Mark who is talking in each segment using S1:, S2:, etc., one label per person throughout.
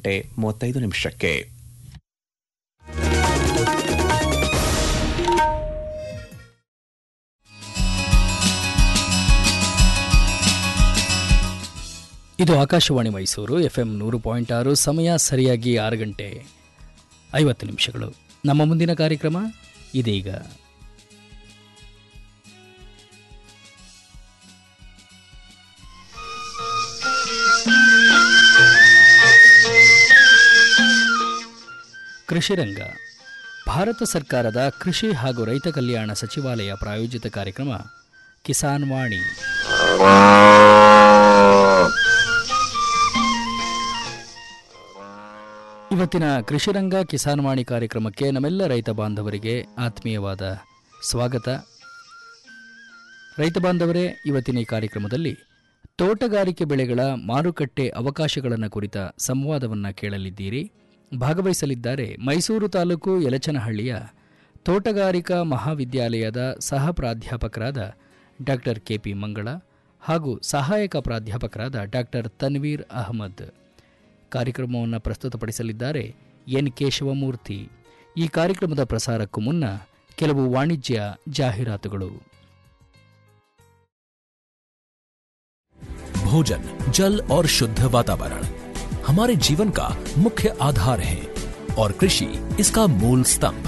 S1: ಗಂಟೆ ಮೂವತ್ತೈದು ನಿಮಿಷಕ್ಕೆ
S2: ಇದು ಆಕಾಶವಾಣಿ ಮೈಸೂರು ಎಫ್ ಎಂ ನೂರು ಪಾಯಿಂಟ್ ಆರು ಸಮಯ ಸರಿಯಾಗಿ ಆರು ಗಂಟೆ ಐವತ್ತು ನಿಮಿಷಗಳು ನಮ್ಮ ಮುಂದಿನ ಕಾರ್ಯಕ್ರಮ ಇದೀಗ ಕೃಷಿರಂಗ ಭಾರತ ಸರ್ಕಾರದ ಕೃಷಿ ಹಾಗೂ ರೈತ ಕಲ್ಯಾಣ ಸಚಿವಾಲಯ ಪ್ರಾಯೋಜಿತ ಕಾರ್ಯಕ್ರಮ ಕಿಸಾನ್ ವಾಣಿ ಇವತ್ತಿನ ಕೃಷಿರಂಗ ಕಿಸಾನ್ ವಾಣಿ ಕಾರ್ಯಕ್ರಮಕ್ಕೆ ನಮ್ಮೆಲ್ಲ ರೈತ ಬಾಂಧವರಿಗೆ ಆತ್ಮೀಯವಾದ ಸ್ವಾಗತ ರೈತ ಬಾಂಧವರೇ ಇವತ್ತಿನ ಈ ಕಾರ್ಯಕ್ರಮದಲ್ಲಿ ತೋಟಗಾರಿಕೆ ಬೆಳೆಗಳ ಮಾರುಕಟ್ಟೆ ಅವಕಾಶಗಳನ್ನು ಕುರಿತ ಸಂವಾದವನ್ನು ಕೇಳಲಿದ್ದೀರಿ ಭಾಗವಹಿಸಲಿದ್ದಾರೆ ಮೈಸೂರು ತಾಲೂಕು ಯಲಚನಹಳ್ಳಿಯ ತೋಟಗಾರಿಕಾ ಮಹಾವಿದ್ಯಾಲಯದ ಸಹ ಪ್ರಾಧ್ಯಾಪಕರಾದ ಡಾಕ್ಟರ್ ಕೆಪಿ ಮಂಗಳ ಹಾಗೂ ಸಹಾಯಕ ಪ್ರಾಧ್ಯಾಪಕರಾದ ಡಾಕ್ಟರ್ ತನ್ವೀರ್ ಅಹಮದ್ ಕಾರ್ಯಕ್ರಮವನ್ನು ಪ್ರಸ್ತುತಪಡಿಸಲಿದ್ದಾರೆ ಎನ್ ಕೇಶವಮೂರ್ತಿ ಈ ಕಾರ್ಯಕ್ರಮದ ಪ್ರಸಾರಕ್ಕೂ ಮುನ್ನ ಕೆಲವು ವಾಣಿಜ್ಯ ಜಾಹೀರಾತುಗಳು
S3: भोजन जल और शुद्ध वातावरण हमारे जीवन का मुख्य आधार है और कृषि इसका मूल स्तंभ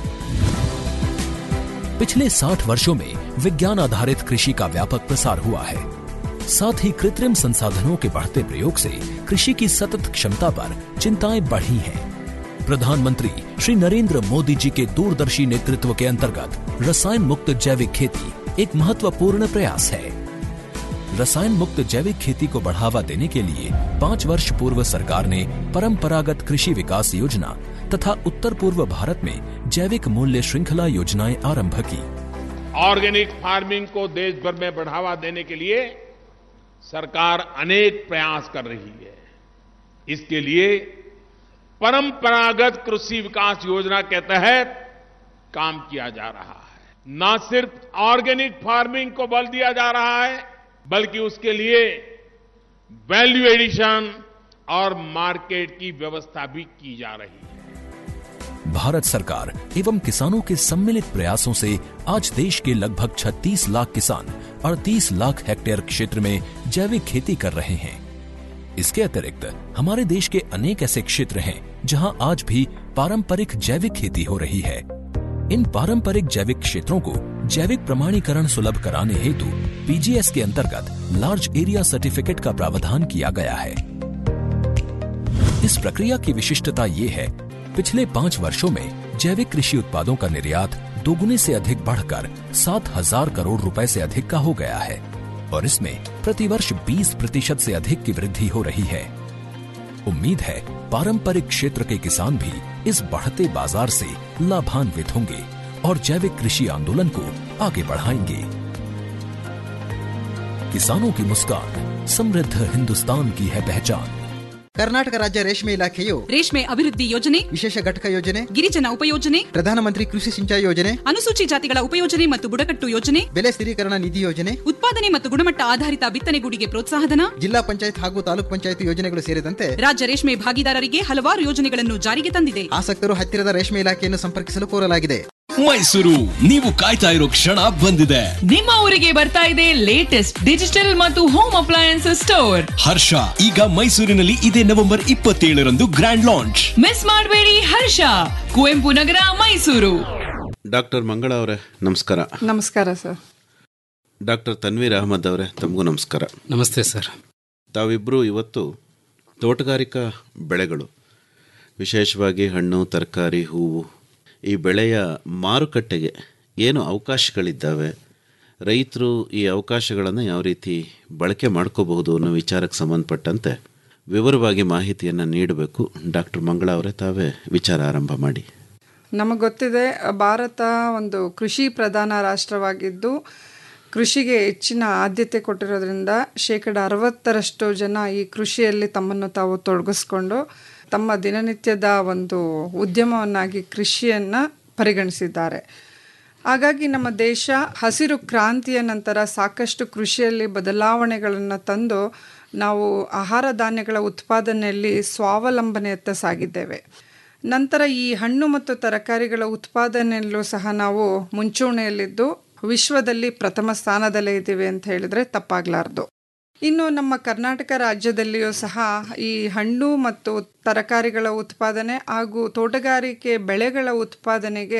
S3: पिछले 60 वर्षों में विज्ञान आधारित कृषि का व्यापक प्रसार हुआ है साथ ही कृत्रिम संसाधनों के बढ़ते प्रयोग से कृषि की सतत क्षमता पर चिंताएं बढ़ी हैं। प्रधानमंत्री श्री नरेंद्र मोदी जी के दूरदर्शी नेतृत्व के अंतर्गत रसायन मुक्त जैविक खेती एक महत्वपूर्ण प्रयास है रसायन मुक्त जैविक खेती को बढ़ावा देने के लिए पाँच वर्ष पूर्व सरकार ने परंपरागत कृषि विकास योजना तथा उत्तर पूर्व भारत में जैविक मूल्य श्रृंखला योजनाएं आरंभ की
S4: ऑर्गेनिक फार्मिंग को देश भर में बढ़ावा देने के लिए सरकार अनेक प्रयास कर रही है इसके लिए परंपरागत कृषि विकास योजना के तहत काम किया जा रहा है न सिर्फ ऑर्गेनिक फार्मिंग को बल दिया जा रहा है बल्कि उसके लिए वैल्यू एडिशन और मार्केट की व्यवस्था भी की जा रही है
S3: भारत सरकार एवं किसानों के सम्मिलित प्रयासों से आज देश के लगभग 36 लाख किसान 38 लाख हेक्टेयर क्षेत्र में जैविक खेती कर रहे हैं इसके अतिरिक्त हमारे देश के अनेक ऐसे क्षेत्र हैं जहां आज भी पारंपरिक जैविक खेती हो रही है इन पारंपरिक जैविक क्षेत्रों को जैविक प्रमाणीकरण सुलभ कराने हेतु पीजीएस के अंतर्गत लार्ज एरिया सर्टिफिकेट का प्रावधान किया गया है इस प्रक्रिया की विशिष्टता ये है पिछले पाँच वर्षों में जैविक कृषि उत्पादों का निर्यात दोगुने से अधिक बढ़कर सात हजार करोड़ रुपए से अधिक का हो गया है और इसमें प्रतिवर्ष 20 प्रतिशत से अधिक की वृद्धि हो रही है उम्मीद है पारंपरिक क्षेत्र के किसान भी इस बढ़ते बाजार से लाभान्वित होंगे और जैविक कृषि आंदोलन को आगे बढ़ाएंगे किसानों की मुस्कान समृद्ध हिंदुस्तान की है पहचान
S5: ಕರ್ನಾಟಕ ರಾಜ್ಯ ರೇಷ್ಮೆ ಇಲಾಖೆಯು
S6: ರೇಷ್ಮೆ ಅಭಿವೃದ್ಧಿ ಯೋಜನೆ
S5: ವಿಶೇಷ ಘಟಕ ಯೋಜನೆ
S6: ಗಿರಿಜನ ಉಪಯೋಜನೆ
S5: ಪ್ರಧಾನಮಂತ್ರಿ ಕೃಷಿ ಸಿಂಚಾಯಿ ಯೋಜನೆ
S6: ಅನುಸೂಚಿ ಜಾತಿಗಳ ಉಪಯೋಜನೆ ಮತ್ತು ಬುಡಕಟ್ಟು ಯೋಜನೆ
S5: ಬೆಲೆ ಸ್ಥಿರೀಕರಣ ನಿಧಿ ಯೋಜನೆ
S6: ಉತ್ಪಾದನೆ ಮತ್ತು ಗುಣಮಟ್ಟ ಆಧಾರಿತ ಬಿತ್ತನೆಗೂಡಿಗೆ ಪ್ರೋತ್ಸಾಹಧನ
S5: ಜಿಲ್ಲಾ ಪಂಚಾಯತ್ ಹಾಗೂ ತಾಲೂಕ್ ಪಂಚಾಯತ್ ಯೋಜನೆಗಳು ಸೇರಿದಂತೆ
S6: ರಾಜ್ಯ ರೇಷ್ಮೆ ಭಾಗಿದಾರರಿಗೆ ಹಲವಾರು ಯೋಜನೆಗಳನ್ನು ಜಾರಿಗೆ ತಂದಿದೆ
S5: ಆಸಕ್ತರು ಹತ್ತಿರದ ರೇಷ್ಮೆ ಇಲಾಖೆಯನ್ನು ಸಂಪರ್ಕಿಸಲು ಕೋರಲಾಗಿದೆ
S7: ಮೈಸೂರು ನೀವು ಕಾಯ್ತಾ ಇರೋ ಕ್ಷಣ ಬಂದಿದೆ
S8: ನಿಮ್ಮ ಊರಿಗೆ ಬರ್ತಾ ಇದೆ ಲೇಟೆಸ್ಟ್ ಡಿಜಿಟಲ್ ಮತ್ತು ಹೋಮ್ ಅಪ್ಲಯನ್ಸಸ್ ಸ್ಟೋರ್
S7: ಹರ್ಷ ಈಗ ಮೈಸೂರಿನಲ್ಲಿ ಇದೇ ನವೆಂಬರ್ ಇಪ್ಪತ್ತೇಳರಂದು ಗ್ರ್ಯಾಂಡ್ ಲಾಂಚ್
S8: ಮಿಸ್ ಮಾಡಬೇಡಿ ಹರ್ಷ ಕುವೆಂಪು ನಗರ ಮೈಸೂರು
S9: ಡಾಕ್ಟರ್ ಮಂಗಳ ಅವರೇ ನಮಸ್ಕಾರ
S10: ನಮಸ್ಕಾರ ಸರ್
S9: ಡಾಕ್ಟರ್ ತನ್ವೀರ್ ಅಹಮದ್ ಅವರೇ ತಮಗೂ ನಮಸ್ಕಾರ
S11: ನಮಸ್ತೆ ಸರ್
S9: ತಾವಿಬ್ಬರು ಇವತ್ತು ತೋಟಗಾರಿಕಾ ಬೆಳೆಗಳು ವಿಶೇಷವಾಗಿ ಹಣ್ಣು ತರಕಾರಿ ಹೂವು ಈ ಬೆಳೆಯ ಮಾರುಕಟ್ಟೆಗೆ ಏನು ಅವಕಾಶಗಳಿದ್ದಾವೆ ರೈತರು ಈ ಅವಕಾಶಗಳನ್ನು ಯಾವ ರೀತಿ ಬಳಕೆ ಮಾಡ್ಕೋಬಹುದು ಅನ್ನೋ ವಿಚಾರಕ್ಕೆ ಸಂಬಂಧಪಟ್ಟಂತೆ ವಿವರವಾಗಿ ಮಾಹಿತಿಯನ್ನು ನೀಡಬೇಕು ಡಾಕ್ಟರ್ ಮಂಗಳ ಅವರೇ ತಾವೇ ವಿಚಾರ ಆರಂಭ ಮಾಡಿ
S10: ನಮಗೆ ಗೊತ್ತಿದೆ ಭಾರತ ಒಂದು ಕೃಷಿ ಪ್ರಧಾನ ರಾಷ್ಟ್ರವಾಗಿದ್ದು ಕೃಷಿಗೆ ಹೆಚ್ಚಿನ ಆದ್ಯತೆ ಕೊಟ್ಟಿರೋದ್ರಿಂದ ಶೇಕಡ ಅರವತ್ತರಷ್ಟು ಜನ ಈ ಕೃಷಿಯಲ್ಲಿ ತಮ್ಮನ್ನು ತಾವು ತೊಡಗಿಸ್ಕೊಂಡು ತಮ್ಮ ದಿನನಿತ್ಯದ ಒಂದು ಉದ್ಯಮವನ್ನಾಗಿ ಕೃಷಿಯನ್ನು ಪರಿಗಣಿಸಿದ್ದಾರೆ ಹಾಗಾಗಿ ನಮ್ಮ ದೇಶ ಹಸಿರು ಕ್ರಾಂತಿಯ ನಂತರ ಸಾಕಷ್ಟು ಕೃಷಿಯಲ್ಲಿ ಬದಲಾವಣೆಗಳನ್ನು ತಂದು ನಾವು ಆಹಾರ ಧಾನ್ಯಗಳ ಉತ್ಪಾದನೆಯಲ್ಲಿ ಸ್ವಾವಲಂಬನೆಯತ್ತ ಸಾಗಿದ್ದೇವೆ ನಂತರ ಈ ಹಣ್ಣು ಮತ್ತು ತರಕಾರಿಗಳ ಉತ್ಪಾದನೆಯಲ್ಲೂ ಸಹ ನಾವು ಮುಂಚೂಣಿಯಲ್ಲಿದ್ದು ವಿಶ್ವದಲ್ಲಿ ಪ್ರಥಮ ಸ್ಥಾನದಲ್ಲೇ ಇದ್ದೀವಿ ಅಂತ ಹೇಳಿದ್ರೆ ತಪ್ಪಾಗಲಾರ್ದು ಇನ್ನು ನಮ್ಮ ಕರ್ನಾಟಕ ರಾಜ್ಯದಲ್ಲಿಯೂ ಸಹ ಈ ಹಣ್ಣು ಮತ್ತು ತರಕಾರಿಗಳ ಉತ್ಪಾದನೆ ಹಾಗೂ ತೋಟಗಾರಿಕೆ ಬೆಳೆಗಳ ಉತ್ಪಾದನೆಗೆ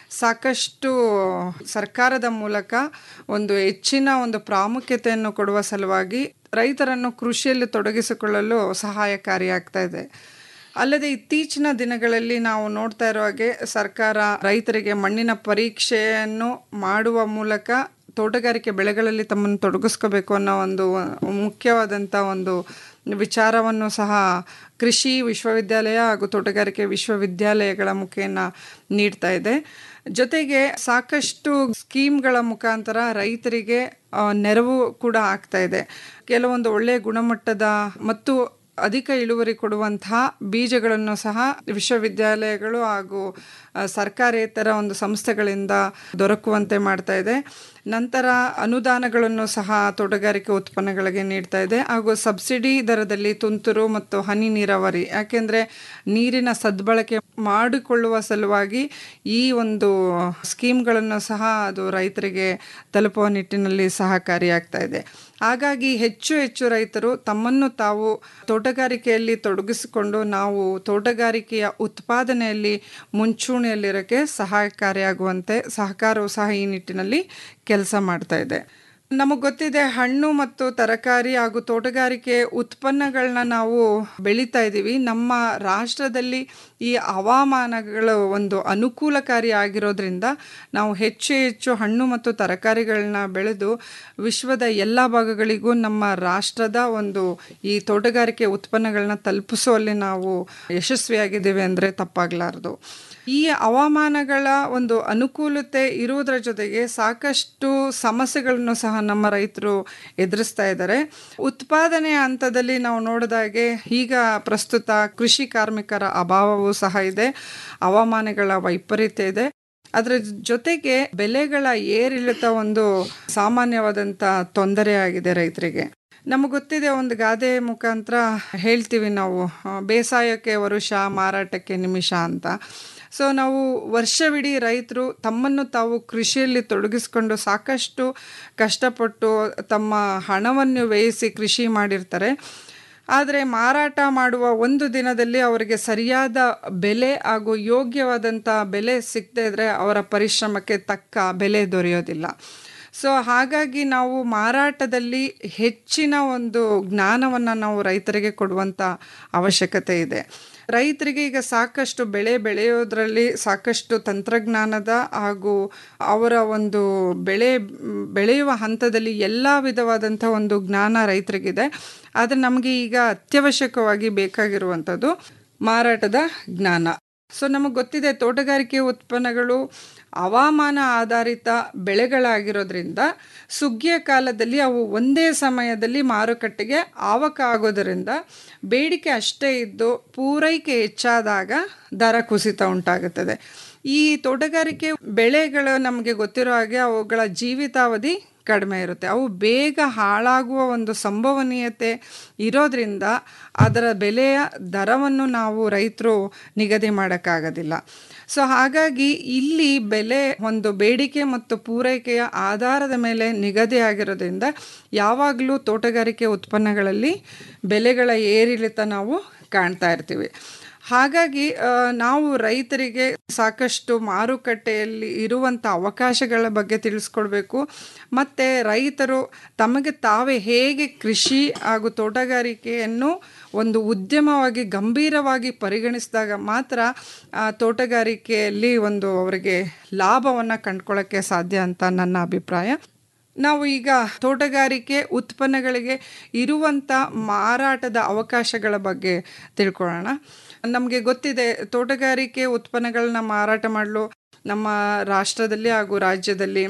S10: ಸಾಕಷ್ಟು ಸರ್ಕಾರದ ಮೂಲಕ ಒಂದು ಹೆಚ್ಚಿನ ಒಂದು ಪ್ರಾಮುಖ್ಯತೆಯನ್ನು ಕೊಡುವ ಸಲುವಾಗಿ ರೈತರನ್ನು ಕೃಷಿಯಲ್ಲಿ ತೊಡಗಿಸಿಕೊಳ್ಳಲು ಸಹಾಯಕಾರಿಯಾಗ್ತಾ ಇದೆ ಅಲ್ಲದೆ ಇತ್ತೀಚಿನ ದಿನಗಳಲ್ಲಿ ನಾವು ನೋಡ್ತಾ ಇರೋ ಹಾಗೆ ಸರ್ಕಾರ ರೈತರಿಗೆ ಮಣ್ಣಿನ ಪರೀಕ್ಷೆಯನ್ನು ಮಾಡುವ ಮೂಲಕ ತೋಟಗಾರಿಕೆ ಬೆಳೆಗಳಲ್ಲಿ ತಮ್ಮನ್ನು ತೊಡಗಿಸ್ಕೋಬೇಕು ಅನ್ನೋ ಒಂದು ಮುಖ್ಯವಾದಂಥ ಒಂದು ವಿಚಾರವನ್ನು ಸಹ ಕೃಷಿ ವಿಶ್ವವಿದ್ಯಾಲಯ ಹಾಗೂ ತೋಟಗಾರಿಕೆ ವಿಶ್ವವಿದ್ಯಾಲಯಗಳ ಮುಖೇನ ನೀಡ್ತಾ ಇದೆ ಜೊತೆಗೆ ಸಾಕಷ್ಟು ಸ್ಕೀಮ್ಗಳ ಮುಖಾಂತರ ರೈತರಿಗೆ ಆ, ನೆರವು ಕೂಡ ಆಗ್ತಾ ಇದೆ ಕೆಲವೊಂದು ಒಳ್ಳೆಯ ಗುಣಮಟ್ಟದ ಮತ್ತು ಅಧಿಕ ಇಳುವರಿ ಕೊಡುವಂತಹ ಬೀಜಗಳನ್ನು ಸಹ ವಿಶ್ವವಿದ್ಯಾಲಯಗಳು ಹಾಗೂ ಆ, ಸರ್ಕಾರೇತರ ಒಂದು ಸಂಸ್ಥೆಗಳಿಂದ ದೊರಕುವಂತೆ ಮಾಡ್ತಾ ಇದೆ ನಂತರ ಅನುದಾನಗಳನ್ನು ಸಹ ತೋಟಗಾರಿಕೆ ಉತ್ಪನ್ನಗಳಿಗೆ ನೀಡ್ತಾ ಇದೆ ಹಾಗೂ ಸಬ್ಸಿಡಿ ದರದಲ್ಲಿ ತುಂತುರು ಮತ್ತು ಹನಿ ನೀರಾವರಿ ಯಾಕೆಂದರೆ ನೀರಿನ ಸದ್ಬಳಕೆ ಮಾಡಿಕೊಳ್ಳುವ ಸಲುವಾಗಿ ಈ ಒಂದು ಸ್ಕೀಮ್ಗಳನ್ನು ಸಹ ಅದು ರೈತರಿಗೆ ತಲುಪುವ ನಿಟ್ಟಿನಲ್ಲಿ ಸಹಕಾರಿಯಾಗ್ತಾ ಇದೆ ಹಾಗಾಗಿ ಹೆಚ್ಚು ಹೆಚ್ಚು ರೈತರು ತಮ್ಮನ್ನು ತಾವು ತೋಟಗಾರಿಕೆಯಲ್ಲಿ ತೊಡಗಿಸಿಕೊಂಡು ನಾವು ತೋಟಗಾರಿಕೆಯ ಉತ್ಪಾದನೆಯಲ್ಲಿ ಮುಂಚೂಣಿಯಲ್ಲಿರೋಕ್ಕೆ ಸಹಾಯಕಾರಿಯಾಗುವಂತೆ ಸಹಕಾರವು ಸಹ ಈ ನಿಟ್ಟಿನಲ್ಲಿ ಕೆಲಸ ಮಾಡ್ತಾ ಇದೆ ನಮಗೆ ಗೊತ್ತಿದೆ ಹಣ್ಣು ಮತ್ತು ತರಕಾರಿ ಹಾಗೂ ತೋಟಗಾರಿಕೆ ಉತ್ಪನ್ನಗಳನ್ನ ನಾವು ಬೆಳೀತಾ ಇದ್ದೀವಿ ನಮ್ಮ ರಾಷ್ಟ್ರದಲ್ಲಿ ಈ ಹವಾಮಾನಗಳು ಒಂದು ಅನುಕೂಲಕಾರಿ ಆಗಿರೋದ್ರಿಂದ ನಾವು ಹೆಚ್ಚು ಹೆಚ್ಚು ಹಣ್ಣು ಮತ್ತು ತರಕಾರಿಗಳನ್ನ ಬೆಳೆದು ವಿಶ್ವದ ಎಲ್ಲ ಭಾಗಗಳಿಗೂ ನಮ್ಮ ರಾಷ್ಟ್ರದ ಒಂದು ಈ ತೋಟಗಾರಿಕೆ ಉತ್ಪನ್ನಗಳನ್ನ ತಲುಪಿಸುವಲ್ಲಿ ನಾವು ಯಶಸ್ವಿಯಾಗಿದ್ದೇವೆ ಅಂದರೆ ತಪ್ಪಾಗಲಾರದು ಈ ಹವಾಮಾನಗಳ ಒಂದು ಅನುಕೂಲತೆ ಇರುವುದರ ಜೊತೆಗೆ ಸಾಕಷ್ಟು ಸಮಸ್ಯೆಗಳನ್ನು ಸಹ ನಮ್ಮ ರೈತರು ಎದುರಿಸ್ತಾ ಇದ್ದಾರೆ ಉತ್ಪಾದನೆಯ ಹಂತದಲ್ಲಿ ನಾವು ನೋಡಿದಾಗೆ ಈಗ ಪ್ರಸ್ತುತ ಕೃಷಿ ಕಾರ್ಮಿಕರ ಅಭಾವವೂ ಸಹ ಇದೆ ಹವಾಮಾನಗಳ ವೈಪರೀತ್ಯ ಇದೆ ಅದರ ಜೊತೆಗೆ ಬೆಲೆಗಳ ಏರಿಳಿತ ಒಂದು ಸಾಮಾನ್ಯವಾದಂಥ ತೊಂದರೆ ಆಗಿದೆ ರೈತರಿಗೆ ನಮಗೆ ಗೊತ್ತಿದೆ ಒಂದು ಗಾದೆ ಮುಖಾಂತರ ಹೇಳ್ತೀವಿ ನಾವು ಆ, ಬೇಸಾಯಕ್ಕೆ ವರುಷ ಮಾರಾಟಕ್ಕೆ ನಿಮಿಷ ಅಂತ ಸೊ ನಾವು ವರ್ಷವಿಡೀ ರೈತರು ತಮ್ಮನ್ನು ತಾವು ಕೃಷಿಯಲ್ಲಿ ತೊಡಗಿಸ್ಕೊಂಡು ಸಾಕಷ್ಟು ಕಷ್ಟಪಟ್ಟು ತಮ್ಮ ಹಣವನ್ನು ವ್ಯಯಿಸಿ ಕೃಷಿ ಮಾಡಿರ್ತಾರೆ ಆದರೆ ಮಾರಾಟ ಮಾಡುವ ಒಂದು ದಿನದಲ್ಲಿ ಅವರಿಗೆ ಸರಿಯಾದ ಬೆಲೆ ಹಾಗೂ ಯೋಗ್ಯವಾದಂಥ ಬೆಲೆ ಸಿಗದೇ ಇದ್ದರೆ ಅವರ ಪರಿಶ್ರಮಕ್ಕೆ ತಕ್ಕ ಬೆಲೆ ದೊರೆಯೋದಿಲ್ಲ ಸೊ ಹಾಗಾಗಿ ನಾವು ಮಾರಾಟದಲ್ಲಿ ಹೆಚ್ಚಿನ ಒಂದು ಜ್ಞಾನವನ್ನು ನಾವು ರೈತರಿಗೆ ಕೊಡುವಂಥ ಅವಶ್ಯಕತೆ ಇದೆ ರೈತರಿಗೆ ಈಗ ಸಾಕಷ್ಟು ಬೆಳೆ ಬೆಳೆಯೋದ್ರಲ್ಲಿ ಸಾಕಷ್ಟು ತಂತ್ರಜ್ಞಾನದ ಹಾಗೂ ಅವರ ಒಂದು ಬೆಳೆ ಬೆಳೆಯುವ ಹಂತದಲ್ಲಿ ಎಲ್ಲ ವಿಧವಾದಂಥ ಒಂದು ಜ್ಞಾನ ರೈತರಿಗಿದೆ ಆದರೆ ನಮಗೆ ಈಗ ಅತ್ಯವಶ್ಯಕವಾಗಿ ಬೇಕಾಗಿರುವಂಥದ್ದು ಮಾರಾಟದ ಜ್ಞಾನ ಸೊ ನಮಗೆ ಗೊತ್ತಿದೆ ತೋಟಗಾರಿಕೆ ಉತ್ಪನ್ನಗಳು ಹವಾಮಾನ ಆಧಾರಿತ ಬೆಳೆಗಳಾಗಿರೋದ್ರಿಂದ ಸುಗ್ಗಿಯ ಕಾಲದಲ್ಲಿ ಅವು ಒಂದೇ ಸಮಯದಲ್ಲಿ ಮಾರುಕಟ್ಟೆಗೆ ಆವಕ ಆಗೋದರಿಂದ ಬೇಡಿಕೆ ಅಷ್ಟೇ ಇದ್ದು ಪೂರೈಕೆ ಹೆಚ್ಚಾದಾಗ ದರ ಕುಸಿತ ಉಂಟಾಗುತ್ತದೆ ಈ ತೋಟಗಾರಿಕೆ ಬೆಳೆಗಳು ನಮಗೆ ಗೊತ್ತಿರೋ ಹಾಗೆ ಅವುಗಳ ಜೀವಿತಾವಧಿ ಕಡಿಮೆ ಇರುತ್ತೆ ಅವು ಬೇಗ ಹಾಳಾಗುವ ಒಂದು ಸಂಭವನೀಯತೆ ಇರೋದ್ರಿಂದ ಅದರ ಬೆಲೆಯ ದರವನ್ನು ನಾವು ರೈತರು ನಿಗದಿ ಮಾಡೋಕ್ಕಾಗೋದಿಲ್ಲ ಸೊ ಹಾಗಾಗಿ ಇಲ್ಲಿ ಬೆಲೆ ಒಂದು ಬೇಡಿಕೆ ಮತ್ತು ಪೂರೈಕೆಯ ಆಧಾರದ ಮೇಲೆ ನಿಗದಿ ಆಗಿರೋದ್ರಿಂದ ಯಾವಾಗಲೂ ತೋಟಗಾರಿಕೆ ಉತ್ಪನ್ನಗಳಲ್ಲಿ ಬೆಲೆಗಳ ಏರಿಳಿತ ನಾವು ಕಾಣ್ತಾ ಇರ್ತೀವಿ ಹಾಗಾಗಿ ಆ, ನಾವು ರೈತರಿಗೆ ಸಾಕಷ್ಟು ಮಾರುಕಟ್ಟೆಯಲ್ಲಿ ಇರುವಂಥ ಅವಕಾಶಗಳ ಬಗ್ಗೆ ತಿಳಿಸ್ಕೊಡ್ಬೇಕು ಮತ್ತು ರೈತರು ತಮಗೆ ತಾವೇ ಹೇಗೆ ಕೃಷಿ ಹಾಗೂ ತೋಟಗಾರಿಕೆಯನ್ನು ಒಂದು ಉದ್ಯಮವಾಗಿ ಗಂಭೀರವಾಗಿ ಪರಿಗಣಿಸಿದಾಗ ಮಾತ್ರ ಆ, ತೋಟಗಾರಿಕೆಯಲ್ಲಿ ಒಂದು ಅವರಿಗೆ ಲಾಭವನ್ನು ಕಂಡ್ಕೊಳ್ಳೋಕ್ಕೆ ಸಾಧ್ಯ ಅಂತ ನನ್ನ ಅಭಿಪ್ರಾಯ ನಾವು ಈಗ ತೋಟಗಾರಿಕೆ ಉತ್ಪನ್ನಗಳಿಗೆ ಇರುವಂಥ ಮಾರಾಟದ ಅವಕಾಶಗಳ ಬಗ್ಗೆ ತಿಳ್ಕೊಳ್ಳೋಣ ನಮಗೆ ಗೊತ್ತಿದೆ ತೋಟಗಾರಿಕೆ ಉತ್ಪನ್ನಗಳನ್ನ ಮಾರಾಟ ಮಾಡಲು ನಮ್ಮ ರಾಷ್ಟ್ರದಲ್ಲಿ ಹಾಗೂ ರಾಜ್ಯದಲ್ಲಿ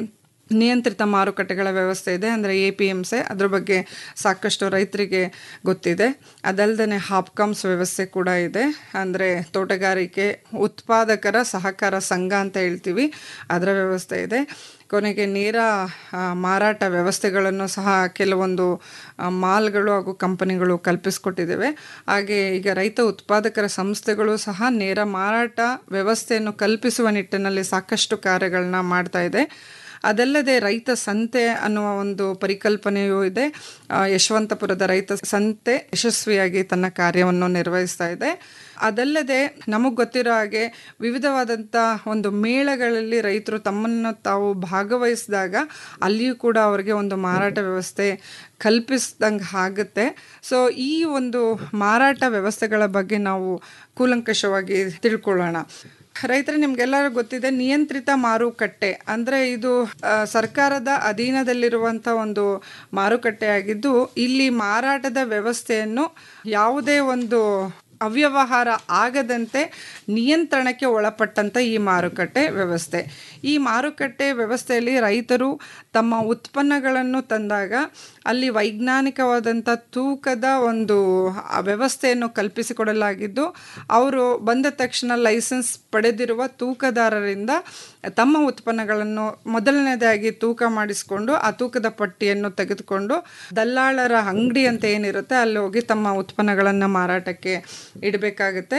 S10: ನಿಯಂತ್ರಿತ ಮಾರುಕಟ್ಟೆಗಳ ವ್ಯವಸ್ಥೆ ಇದೆ ಅಂದರೆ ಎ ಪಿ ಎಮ್ ಸಿ ಅದ್ರ ಬಗ್ಗೆ ಸಾಕಷ್ಟು ರೈತರಿಗೆ ಗೊತ್ತಿದೆ ಅದಲ್ಲದೆ ಹಾಪ್ಕಾಮ್ಸ್ ವ್ಯವಸ್ಥೆ ಕೂಡ ಇದೆ ಅಂದರೆ ತೋಟಗಾರಿಕೆ ಉತ್ಪಾದಕರ ಸಹಕಾರ ಸಂಘ ಅಂತ ಹೇಳ್ತೀವಿ ಅದರ ವ್ಯವಸ್ಥೆ ಇದೆ ಕೊನೆಗೆ ನೇರ ಆ, ಮಾರಾಟ ವ್ಯವಸ್ಥೆಗಳನ್ನು ಸಹ ಕೆಲವೊಂದು ಆ, ಮಾಲ್ಗಳು ಹಾಗೂ ಕಂಪನಿಗಳು ಕಲ್ಪಿಸಿಕೊಟ್ಟಿದ್ದೇವೆ ಹಾಗೆ ಈಗ ರೈತ ಉತ್ಪಾದಕರ ಸಂಸ್ಥೆಗಳು ಸಹ ನೇರ ಮಾರಾಟ ವ್ಯವಸ್ಥೆಯನ್ನು ಕಲ್ಪಿಸುವ ನಿಟ್ಟಿನಲ್ಲಿ ಸಾಕಷ್ಟು ಕಾರ್ಯಗಳನ್ನ ಮಾಡ್ತಾ ಇದೆ ಅದಲ್ಲದೆ ರೈತ ಸಂತೆ ಅನ್ನುವ ಒಂದು ಪರಿಕಲ್ಪನೆಯೂ ಇದೆ ಆ, ಯಶವಂತಪುರದ ರೈತ ಸಂತೆ ಯಶಸ್ವಿಯಾಗಿ ತನ್ನ ಕಾರ್ಯವನ್ನು ನಿರ್ವಹಿಸ್ತಾ ಇದೆ ಅದಲ್ಲದೆ ನಮಗೆ ಗೊತ್ತಿರೋ ಹಾಗೆ ವಿವಿಧವಾದಂಥ ಒಂದು ಮೇಳಗಳಲ್ಲಿ ರೈತರು ತಮ್ಮನ್ನು ತಾವು ಭಾಗವಹಿಸಿದಾಗ ಅಲ್ಲಿಯೂ ಕೂಡ ಅವರಿಗೆ ಒಂದು ಮಾರಾಟ ವ್ಯವಸ್ಥೆ ಕಲ್ಪಿಸ್ದಂಗೆ ಆಗುತ್ತೆ ಸೊ ಈ ಒಂದು ಮಾರಾಟ ವ್ಯವಸ್ಥೆಗಳ ಬಗ್ಗೆ ನಾವು ಕೂಲಂಕಷವಾಗಿ ತಿಳ್ಕೊಳ್ಳೋಣ ರೈತರು ನಿಮ್ಗೆಲ್ಲರೂ ಗೊತ್ತಿದೆ ನಿಯಂತ್ರಿತ ಮಾರುಕಟ್ಟೆ ಅಂದರೆ ಇದು ಆ, ಸರ್ಕಾರದ ಅಧೀನದಲ್ಲಿರುವಂಥ ಒಂದು ಮಾರುಕಟ್ಟೆ ಆಗಿದ್ದು ಇಲ್ಲಿ ಮಾರಾಟದ ವ್ಯವಸ್ಥೆಯನ್ನು ಯಾವುದೇ ಒಂದು ಅವ್ಯವಹಾರ ಆಗದಂತೆ ನಿಯಂತ್ರಣಕ್ಕೆ ಒಳಪಟ್ಟಂಥ ಈ ಮಾರುಕಟ್ಟೆ ವ್ಯವಸ್ಥೆ ಈ ಮಾರುಕಟ್ಟೆ ವ್ಯವಸ್ಥೆಯಲ್ಲಿ ರೈತರು ತಮ್ಮ ಉತ್ಪನ್ನಗಳನ್ನು ತಂದಾಗ ಅಲ್ಲಿ ವೈಜ್ಞಾನಿಕವಾದಂಥ ತೂಕದ ಒಂದು ಆ ವ್ಯವಸ್ಥೆಯನ್ನು ಕಲ್ಪಿಸಿಕೊಡಲಾಗಿದ್ದು ಅವರು ಬಂದ ತಕ್ಷಣ ಲೈಸೆನ್ಸ್ ಪಡೆದಿರುವ ತೂಕದಾರರಿಂದ ತಮ್ಮ ಉತ್ಪನ್ನಗಳನ್ನು ಮೊದಲನೇದಾಗಿ ತೂಕ ಮಾಡಿಸಿಕೊಂಡು ಆ ತೂಕದ ಪಟ್ಟಿಯನ್ನು ತೆಗೆದುಕೊಂಡು ದಲ್ಲಾಳರ ಅಂಗಡಿ ಅಂತ ಏನಿರುತ್ತೆ ಅಲ್ಲಿ ಹೋಗಿ ತಮ್ಮ ಉತ್ಪನ್ನಗಳನ್ನು ಮಾರಾಟಕ್ಕೆ ಇಡಬೇಕಾಗುತ್ತೆ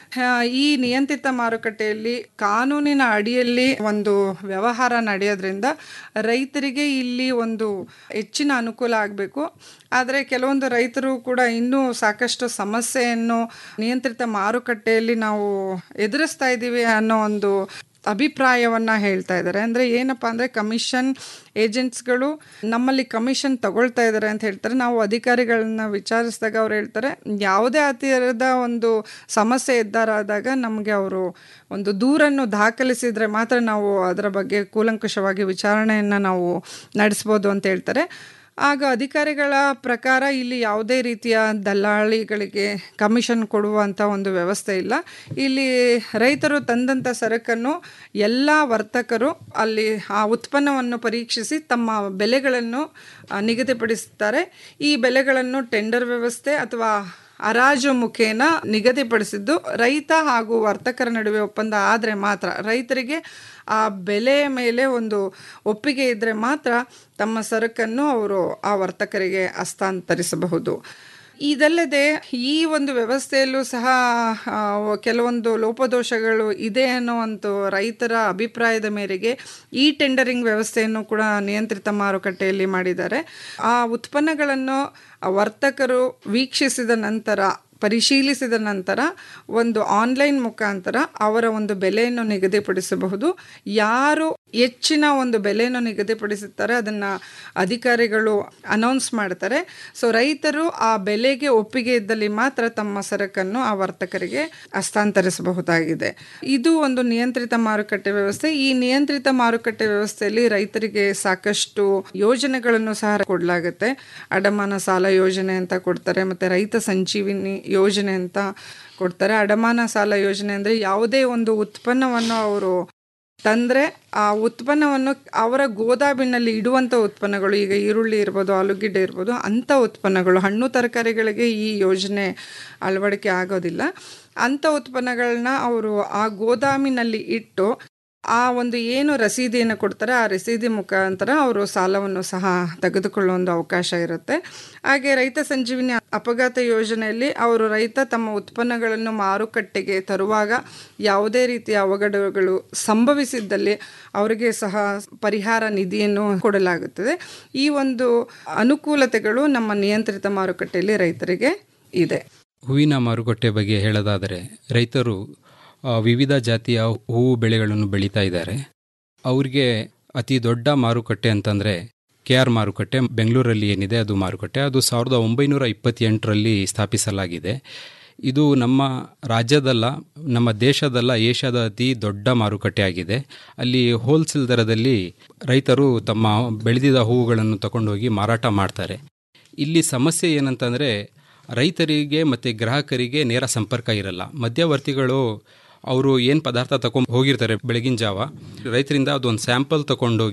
S10: ಈ ನಿಯಂತ್ರಿತ ಮಾರುಕಟ್ಟೆಯಲ್ಲಿ ಕಾನೂನಿನ ಅಡಿಯಲ್ಲಿ ಒಂದು ವ್ಯವಹಾರ ನಡೆಯೋದ್ರಿಂದ ರೈತರಿಗೆ ಇಲ್ಲಿ ಒಂದು ಹೆಚ್ಚಿನ ಅನುಕೂಲ ಆಗಬೇಕು ಆದರೆ ಕೆಲವೊಂದು ರೈತರು ಕೂಡ ಇನ್ನೂ ಸಾಕಷ್ಟು ಸಮಸ್ಯೆಯನ್ನು ನಿಯಂತ್ರಿತ ಮಾರುಕಟ್ಟೆಯಲ್ಲಿ ನಾವು ಎದುರಿಸ್ತಾ ಇದ್ದೀವಿ ಅನ್ನೋ ಒಂದು ಅಭಿಪ್ರಾಯವನ್ನು ಹೇಳ್ತಾ ಇದ್ದಾರೆ ಅಂದರೆ ಏನಪ್ಪ ಅಂದರೆ ಕಮಿಷನ್ ಏಜೆಂಟ್ಸ್ಗಳು ನಮ್ಮಲ್ಲಿ ಕಮಿಷನ್ ತಗೊಳ್ತಾ ಇದ್ದಾರೆ ಅಂತ ಹೇಳ್ತಾರೆ ನಾವು ಅಧಿಕಾರಿಗಳನ್ನ ವಿಚಾರಿಸಿದಾಗ ಅವ್ರು ಹೇಳ್ತಾರೆ ಯಾವುದೇ ಹತ್ತಿರದ ಒಂದು ಸಮಸ್ಯೆ ಎದ್ದಾರಾದಾಗ ನಮಗೆ ಅವರು ಒಂದು ದೂರನ್ನು ದಾಖಲಿಸಿದರೆ ಮಾತ್ರ ನಾವು ಅದರ ಬಗ್ಗೆ ಕೂಲಂಕುಷವಾಗಿ ವಿಚಾರಣೆಯನ್ನು ನಾವು ನಡೆಸ್ಬೋದು ಅಂತ ಹೇಳ್ತಾರೆ ಆಗ ಅಧಿಕಾರಿಗಳ ಪ್ರಕಾರ ಇಲ್ಲಿ ಯಾವುದೇ ರೀತಿಯ ದಲ್ಲಾಳಿಗಳಿಗೆ ಕಮಿಷನ್ ಕೊಡುವಂಥ ಒಂದು ವ್ಯವಸ್ಥೆ ಇಲ್ಲ ಇಲ್ಲಿ ರೈತರು ತಂದಂಥ ಸರಕನ್ನು ಎಲ್ಲ ವರ್ತಕರು ಅಲ್ಲಿ ಆ ಉತ್ಪನ್ನವನ್ನು ಪರೀಕ್ಷಿಸಿ ತಮ್ಮ ಬೆಲೆಗಳನ್ನು ಆ, ನಿಗದಿಪಡಿಸುತ್ತಾರೆ ಈ ಬೆಲೆಗಳನ್ನು ಟೆಂಡರ್ ವ್ಯವಸ್ಥೆ ಅಥವಾ ಹರಾಜು ಮುಖೇನ ನಿಗದಿಪಡಿಸಿದ್ದು ರೈತ ಹಾಗೂ ವರ್ತಕರ ನಡುವೆ ಒಪ್ಪಂದ ಆದರೆ ಮಾತ್ರ ರೈತರಿಗೆ ಆ ಬೆಲೆಯ ಮೇಲೆ ಒಂದು ಒಪ್ಪಿಗೆ ಇದ್ದರೆ ಮಾತ್ರ ತಮ್ಮ ಸರಕನ್ನು ಅವರು ಆ ವರ್ತಕರಿಗೆ ಹಸ್ತಾಂತರಿಸಬಹುದು ಇದಲ್ಲದೆ ಈ ಒಂದು ವ್ಯವಸ್ಥೆಯಲ್ಲೂ ಸಹ ಆ, ಕೆಲವೊಂದು ಲೋಪದೋಷಗಳು ಇದೆ ಅನ್ನುವಂಥ ರೈತರ ಅಭಿಪ್ರಾಯದ ಮೇರೆಗೆ ಈ ಟೆಂಡರಿಂಗ್ ವ್ಯವಸ್ಥೆಯನ್ನು ಕೂಡ ನಿಯಂತ್ರಿತ ಮಾರುಕಟ್ಟೆಯಲ್ಲಿ ಮಾಡಿದ್ದಾರೆ ಆ ಉತ್ಪನ್ನಗಳನ್ನು ವರ್ತಕರು ವೀಕ್ಷಿಸಿದ ನಂತರ ಪರಿಶೀಲಿಸಿದ ನಂತರ ಒಂದು ಆನ್ಲೈನ್ ಮುಖಾಂತರ ಅವರ ಒಂದು ಬೆಲೆಯನ್ನು ನಿಗದಿಪಡಿಸಬಹುದು ಯಾರು ಹೆಚ್ಚಿನ ಒಂದು ಬೆಲೆಯನ್ನು ನಿಗದಿಪಡಿಸುತ್ತಾರೆ ಅದನ್ನು ಅಧಿಕಾರಿಗಳು ಅನೌನ್ಸ್ ಮಾಡ್ತಾರೆ ಸೊ ರೈತರು ಆ ಬೆಲೆಗೆ ಒಪ್ಪಿಗೆ ಇದ್ದಲ್ಲಿ ಮಾತ್ರ ತಮ್ಮ ಸರಕನ್ನು ಆ ವರ್ತಕರಿಗೆ ಹಸ್ತಾಂತರಿಸಬಹುದಾಗಿದೆ ಇದು ಒಂದು ನಿಯಂತ್ರಿತ ಮಾರುಕಟ್ಟೆ ವ್ಯವಸ್ಥೆ ಈ ನಿಯಂತ್ರಿತ ಮಾರುಕಟ್ಟೆ ವ್ಯವಸ್ಥೆಯಲ್ಲಿ ರೈತರಿಗೆ ಸಾಕಷ್ಟು ಯೋಜನೆಗಳನ್ನು ಸಹ ಕೊಡಲಾಗುತ್ತೆ ಅಡಮಾನ ಸಾಲ ಯೋಜನೆ ಅಂತ ಕೊಡ್ತಾರೆ ಮತ್ತು ರೈತ ಸಂಜೀವಿನಿ ಯೋಜನೆ ಅಂತ ಕೊಡ್ತಾರೆ ಅಡಮಾನ ಸಾಲ ಯೋಜನೆ ಅಂದರೆ ಯಾವುದೇ ಒಂದು ಉತ್ಪನ್ನವನ್ನು ಅವರು ತಂದರೆ ಆ ಉತ್ಪನ್ನವನ್ನು ಅವರ ಗೋದಾಮಿನಲ್ಲಿ ಇಡುವಂಥ ಉತ್ಪನ್ನಗಳು ಈಗ ಈರುಳ್ಳಿ ಇರ್ಬೋದು ಆಲೂಗೆಡ್ಡೆ ಇರ್ಬೋದು ಅಂಥ ಉತ್ಪನ್ನಗಳು ಹಣ್ಣು ತರಕಾರಿಗಳಿಗೆ ಈ ಯೋಜನೆ ಅಳವಡಿಕೆ ಆಗೋದಿಲ್ಲ ಅಂಥ ಉತ್ಪನ್ನಗಳನ್ನ ಅವರು ಆ ಗೋದಾಮಿನಲ್ಲಿ ಇಟ್ಟು ಆ ಒಂದು ಏನು ರಸೀದಿಯನ್ನು ಕೊಡ್ತಾರೆ ಆ ರಸೀದಿ ಮುಖಾಂತರ ಅವರು ಸಾಲವನ್ನು ಸಹ ತೆಗೆದುಕೊಳ್ಳುವ ಒಂದು ಅವಕಾಶ ಇರುತ್ತೆ ಹಾಗೆ ರೈತ ಸಂಜೀವಿನಿ ಅಪಘಾತ ಯೋಜನೆಯಲ್ಲಿ ಅವರು ರೈತ ತಮ್ಮ ಉತ್ಪನ್ನಗಳನ್ನು ಮಾರುಕಟ್ಟೆಗೆ ತರುವಾಗ ಯಾವುದೇ ರೀತಿಯ ಅವಘಡಗಳು ಸಂಭವಿಸಿದ್ದಲ್ಲಿ ಅವರಿಗೆ ಸಹ ಪರಿಹಾರ ನಿಧಿಯನ್ನು ಕೊಡಲಾಗುತ್ತದೆ ಈ ಒಂದು ಅನುಕೂಲತೆಗಳು ನಮ್ಮ ನಿಯಂತ್ರಿತ ಮಾರುಕಟ್ಟೆಯಲ್ಲಿ ರೈತರಿಗೆ ಇದೆ
S1: ಹೂವಿನ ಮಾರುಕಟ್ಟೆ ಬಗ್ಗೆ ಹೇಳೋದಾದರೆ ರೈತರು ಆ, ವಿವಿಧ ಜಾತಿಯ ಹೂವು ಬೆಳೆಗಳನ್ನು ಬೆಳೀತಾ ಇದ್ದಾರೆ ಅವ್ರಿಗೆ ಅತಿ ದೊಡ್ಡ ಮಾರುಕಟ್ಟೆ ಅಂತಂದರೆ ಕೆ ಆರ್ ಮಾರುಕಟ್ಟೆ ಬೆಂಗಳೂರಲ್ಲಿ ಏನಿದೆ ಅದು ಮಾರುಕಟ್ಟೆ ಅದು ಸಾವಿರದ ಒಂಬೈನೂರ ಇಪ್ಪತ್ತೆಂಟರಲ್ಲಿ ಸ್ಥಾಪಿಸಲಾಗಿದೆ ಇದು ನಮ್ಮ ರಾಜ್ಯದಲ್ಲ ನಮ್ಮ ದೇಶದಲ್ಲ ಏಷ್ಯಾದ ಅತಿ ದೊಡ್ಡ ಮಾರುಕಟ್ಟೆ ಆಗಿದೆ ಅಲ್ಲಿ ಹೋಲ್ಸೇಲ್ ದರದಲ್ಲಿ ರೈತರು ತಮ್ಮ ಬೆಳೆದಿದ್ದ ಹೂವುಗಳನ್ನು ತಗೊಂಡೋಗಿ ಮಾರಾಟ ಮಾಡ್ತಾರೆ ಇಲ್ಲಿ ಸಮಸ್ಯೆ ಏನಂತಂದರೆ ರೈತರಿಗೆ ಮತ್ತು ಗ್ರಾಹಕರಿಗೆ ನೇರ ಸಂಪರ್ಕ ಇರಲ್ಲ ಮಧ್ಯವರ್ತಿಗಳು ಅವರು ಏನು ಪದಾರ್ಥ ತಗೊಂಡು ಹೋಗಿರ್ತಾರೆ ಬೆಳಗಿನ ಜಾವ ರೈತರಿಂದ ಅದೊಂದು ಸ್ಯಾಂಪಲ್ ತಗೊಂಡೋಗಿ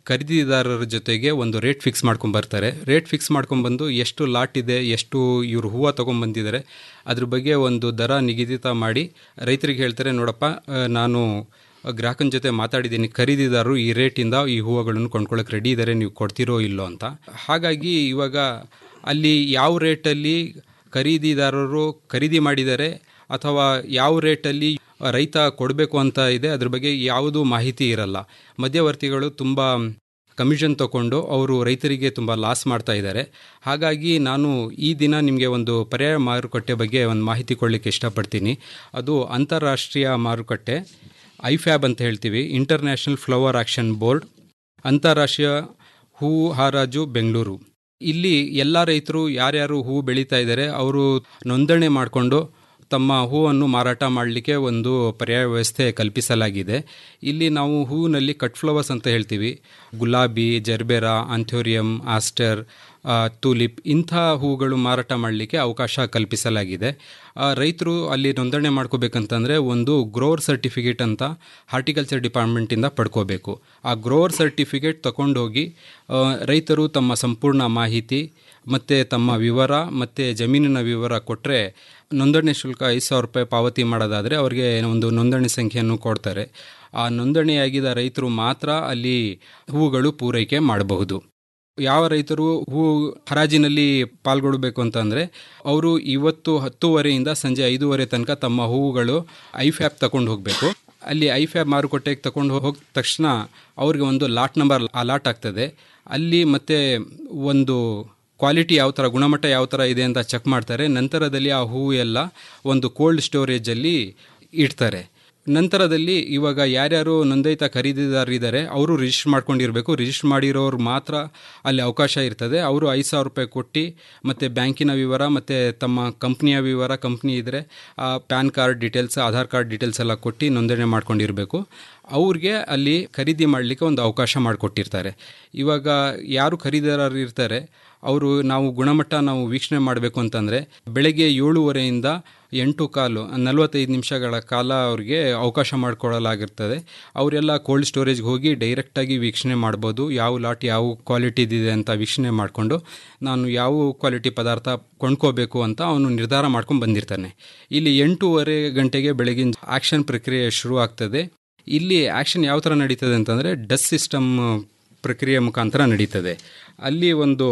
S1: ಖರೀದಿದಾರರ ಜೊತೆಗೆ ಒಂದು ರೇಟ್ ಫಿಕ್ಸ್ ಮಾಡ್ಕೊಂಡು ಬರ್ತಾರೆ ರೇಟ್ ಫಿಕ್ಸ್ ಮಾಡ್ಕೊಂಡ್ಬಂದು ಎಷ್ಟು ಲಾಟ್ ಇದೆ ಎಷ್ಟು ಇವರು ಹೂವು ತೊಗೊಂಬಂದಿದ್ದಾರೆ ಅದ್ರ ಬಗ್ಗೆ ಒಂದು ದರ ನಿಗದಿತ ಮಾಡಿ ರೈತರಿಗೆ ಹೇಳ್ತಾರೆ ನೋಡಪ್ಪ ಆ, ನಾನು ಗ್ರಾಹಕನ ಜೊತೆ ಮಾತಾಡಿದ್ದೀನಿ ಖರೀದಿದಾರರು ಈ ರೇಟಿಂದ ಈ ಹೂವುಗಳನ್ನು ಕೊಂಡ್ಕೊಳ್ಳೋಕೆ ರೆಡಿ ಇದ್ದಾರೆ ನೀವು ಕೊಡ್ತಿರೋ ಇಲ್ಲೋ ಅಂತ ಹಾಗಾಗಿ ಇವಾಗ ಅಲ್ಲಿ ಯಾವ ರೇಟಲ್ಲಿ ಖರೀದಿದಾರರು ಖರೀದಿ ಮಾಡಿದ್ದಾರೆ ಅಥವಾ ಯಾವ ರೇಟಲ್ಲಿ ರೈತ ಕೊಡಬೇಕು ಅಂತ ಇದೆ ಅದ್ರ ಬಗ್ಗೆ ಯಾವುದೂ ಮಾಹಿತಿ ಇರಲ್ಲ ಮಧ್ಯವರ್ತಿಗಳು ತುಂಬ ಕಮಿಷನ್ ತಗೊಂಡು ಅವರು ರೈತರಿಗೆ ತುಂಬ ಲಾಸ್ ಮಾಡ್ತಾ ಇದ್ದಾರೆ ಹಾಗಾಗಿ ನಾನು ಈ ದಿನ ನಿಮಗೆ ಒಂದು ಪರ್ಯಾಯ ಮಾರುಕಟ್ಟೆ ಬಗ್ಗೆ ಒಂದು ಮಾಹಿತಿ ಕೊಡಲಿಕ್ಕೆ ಇಷ್ಟಪಡ್ತೀನಿ ಅದು ಅಂತಾರಾಷ್ಟ್ರೀಯ ಮಾರುಕಟ್ಟೆ ಐಫ್ಯಾಬ್ ಅಂತ ಹೇಳ್ತೀವಿ ಇಂಟರ್ನ್ಯಾಷನಲ್ ಫ್ಲವರ್ ಆಕ್ಷನ್ ಬೋರ್ಡ್ ಅಂತಾರಾಷ್ಟ್ರೀಯ ಹೂ ಹಾರಾಜು ಬೆಂಗಳೂರು ಇಲ್ಲಿ ಎಲ್ಲ ರೈತರು ಯಾರ್ಯಾರು ಹೂ ಬೆಳೀತಾ ಇದ್ದಾರೆ ಅವರು ನೋಂದಣಿ ಮಾಡಿಕೊಂಡು ತಮ್ಮ ಹೂವನ್ನು ಮಾರಾಟ ಮಾಡಲಿಕ್ಕೆ ಒಂದು ಪರ್ಯಾಯ ವ್ಯವಸ್ಥೆ ಕಲ್ಪಿಸಲಾಗಿದೆ ಇಲ್ಲಿ ನಾವು ಹೂವಿನಲ್ಲಿ ಕಟ್ ಫ್ಲವರ್ಸ್ ಅಂತ ಹೇಳ್ತೀವಿ ಗುಲಾಬಿ ಜರ್ಬೇರಾ ಆಂಥೋರಿಯಂ ಆಸ್ಟರ್ ಆ, ಟೂಲಿಪ್ ಇಂಥ ಹೂಗಳು ಮಾರಾಟ ಮಾಡಲಿಕ್ಕೆ ಅವಕಾಶ ಕಲ್ಪಿಸಲಾಗಿದೆ ಆ, ರೈತರು ಅಲ್ಲಿ ನೋಂದಣಿ ಮಾಡ್ಕೋಬೇಕಂತಂದರೆ ಒಂದು ಗ್ರೋವರ್ ಸರ್ಟಿಫಿಕೇಟ್ ಅಂತ ಹಾರ್ಟಿಕಲ್ಚರ್ ಡಿಪಾರ್ಟ್ಮೆಂಟಿಂದ ಪಡ್ಕೋಬೇಕು ಆ ಗ್ರೋವರ್ ಸರ್ಟಿಫಿಕೇಟ್ ತಗೊಂಡೋಗಿ ಆ, ರೈತರು ತಮ್ಮ ಸಂಪೂರ್ಣ ಮಾಹಿತಿ ಮತ್ತು ತಮ್ಮ ವಿವರ ಮತ್ತು ಜಮೀನಿನ ವಿವರ ಕೊಟ್ಟರೆ ನೋಂದಣಿ ಶುಲ್ಕ ಐದು ಸಾವಿರ ರೂಪಾಯಿ ಪಾವತಿ ಮಾಡೋದಾದರೆ ಅವರಿಗೆ ಒಂದು ನೋಂದಣಿ ಸಂಖ್ಯೆಯನ್ನು ಕೊಡ್ತಾರೆ ಆ ನೋಂದಣಿಯಾಗಿದ್ದ ರೈತರು ಮಾತ್ರ ಅಲ್ಲಿ ಹೂಗಳು ಪೂರೈಕೆ ಮಾಡಬಹುದು ಯಾವ ರೈತರು ಹೂ ಹರಾಜಿನಲ್ಲಿ ಪಾಲ್ಗೊಳ್ಳಬೇಕು ಅಂತಂದರೆ ಅವರು ಇವತ್ತು ಹತ್ತೂವರೆಯಿಂದ ಸಂಜೆ ಐದೂವರೆ ತನಕ ತಮ್ಮ ಹೂವುಗಳು ಐಫ್ಯಾಪ್ ತಗೊಂಡು ಹೋಗಬೇಕು ಅಲ್ಲಿ ಐಫ್ಯಾಪ್ ಮಾರುಕಟ್ಟೆಗೆ ತಗೊಂಡು ಹೋದ ತಕ್ಷಣ ಅವ್ರಿಗೆ ಒಂದು ಲಾಟ್ ನಂಬರ್ ಅಲಾಟ್ ಆಗ್ತದೆ ಅಲ್ಲಿ ಮತ್ತೆ ಒಂದು ಕ್ವಾಲಿಟಿ ಯಾವ ಥರ ಗುಣಮಟ್ಟ ಯಾವ ಥರ ಇದೆ ಅಂತ ಚೆಕ್ ಮಾಡ್ತಾರೆ ನಂತರದಲ್ಲಿ ಆ ಹೂವು ಎಲ್ಲ ಒಂದು ಕೋಲ್ಡ್ ಸ್ಟೋರೇಜಲ್ಲಿ ಇಡ್ತಾರೆ ನಂತರದಲ್ಲಿ ಇವಾಗ ಯಾರ್ಯಾರು ನೋಂದಾಯಿತ ಖರೀದಿದಾರರಿದ್ದಾರೆ ಅವರು ರಿಜಿಸ್ಟರ್ ಮಾಡ್ಕೊಂಡಿರಬೇಕು ರಿಜಿಸ್ಟರ್ ಮಾಡಿರೋರು ಮಾತ್ರ ಅಲ್ಲಿ ಅವಕಾಶ ಇರ್ತದೆ ಅವರು ಐದು ಸಾವಿರ ರೂಪಾಯಿ ಕೊಟ್ಟು ಮತ್ತು ಬ್ಯಾಂಕಿನ ವಿವರ ಮತ್ತು ತಮ್ಮ ಕಂಪ್ನಿಯ ವಿವರ ಕಂಪ್ನಿ ಇದ್ದರೆ ಆ PAN card details Aadhaar card details ಎಲ್ಲ ಕೊಟ್ಟು ನೋಂದಣಿ ಮಾಡ್ಕೊಂಡಿರಬೇಕು ಅವ್ರಿಗೆ ಅಲ್ಲಿ ಖರೀದಿ ಮಾಡಲಿಕ್ಕೆ ಒಂದು ಅವಕಾಶ ಮಾಡಿಕೊಟ್ಟಿರ್ತಾರೆ ಇವಾಗ ಯಾರು ಖರೀದಿದಾರರು ಇರ್ತಾರೆ ಅವರು ನಾವು ಗುಣಮಟ್ಟ ನಾವು ವೀಕ್ಷಣೆ ಮಾಡಬೇಕು ಅಂತಂದರೆ ಬೆಳಗ್ಗೆ ಏಳುವರೆಯಿಂದ ಎಂಟು ಕಾಲು ನಲವತ್ತೈದು ನಿಮಿಷಗಳ ಕಾಲ ಅವ್ರಿಗೆ ಅವಕಾಶ ಮಾಡಿಕೊಡಲಾಗಿರ್ತದೆ ಅವರೆಲ್ಲ ಕೋಲ್ಡ್ ಸ್ಟೋರೇಜ್ಗೆ ಹೋಗಿ ಡೈರೆಕ್ಟಾಗಿ ವೀಕ್ಷಣೆ ಮಾಡ್ಬೋದು ಯಾವ ಲಾಟ್ ಯಾವ ಕ್ವಾಲಿಟಿದಿದೆ ಅಂತ ವೀಕ್ಷಣೆ ಮಾಡಿಕೊಂಡು ನಾನು ಯಾವ ಕ್ವಾಲಿಟಿ ಪದಾರ್ಥ ಕೊಂಡ್ಕೋಬೇಕು ಅಂತ ಅವನು ನಿರ್ಧಾರ ಮಾಡ್ಕೊಂಡು ಬಂದಿರ್ತಾನೆ ಇಲ್ಲಿ ಎಂಟೂವರೆ ಗಂಟೆಗೆ ಬೆಳಗಿನ ಆಕ್ಷನ್ ಪ್ರಕ್ರಿಯೆ ಶುರು ಆಗ್ತದೆ ಇಲ್ಲಿ ಆ್ಯಕ್ಷನ್ ಯಾವ ಥರ ನಡೀತದೆ ಅಂತಂದರೆ ಡಸ್ ಸಿಸ್ಟಮ್ ಪ್ರಕ್ರಿಯೆ ಮುಖಾಂತರ ನಡೀತದೆ ಅಲ್ಲಿ ಒಂದು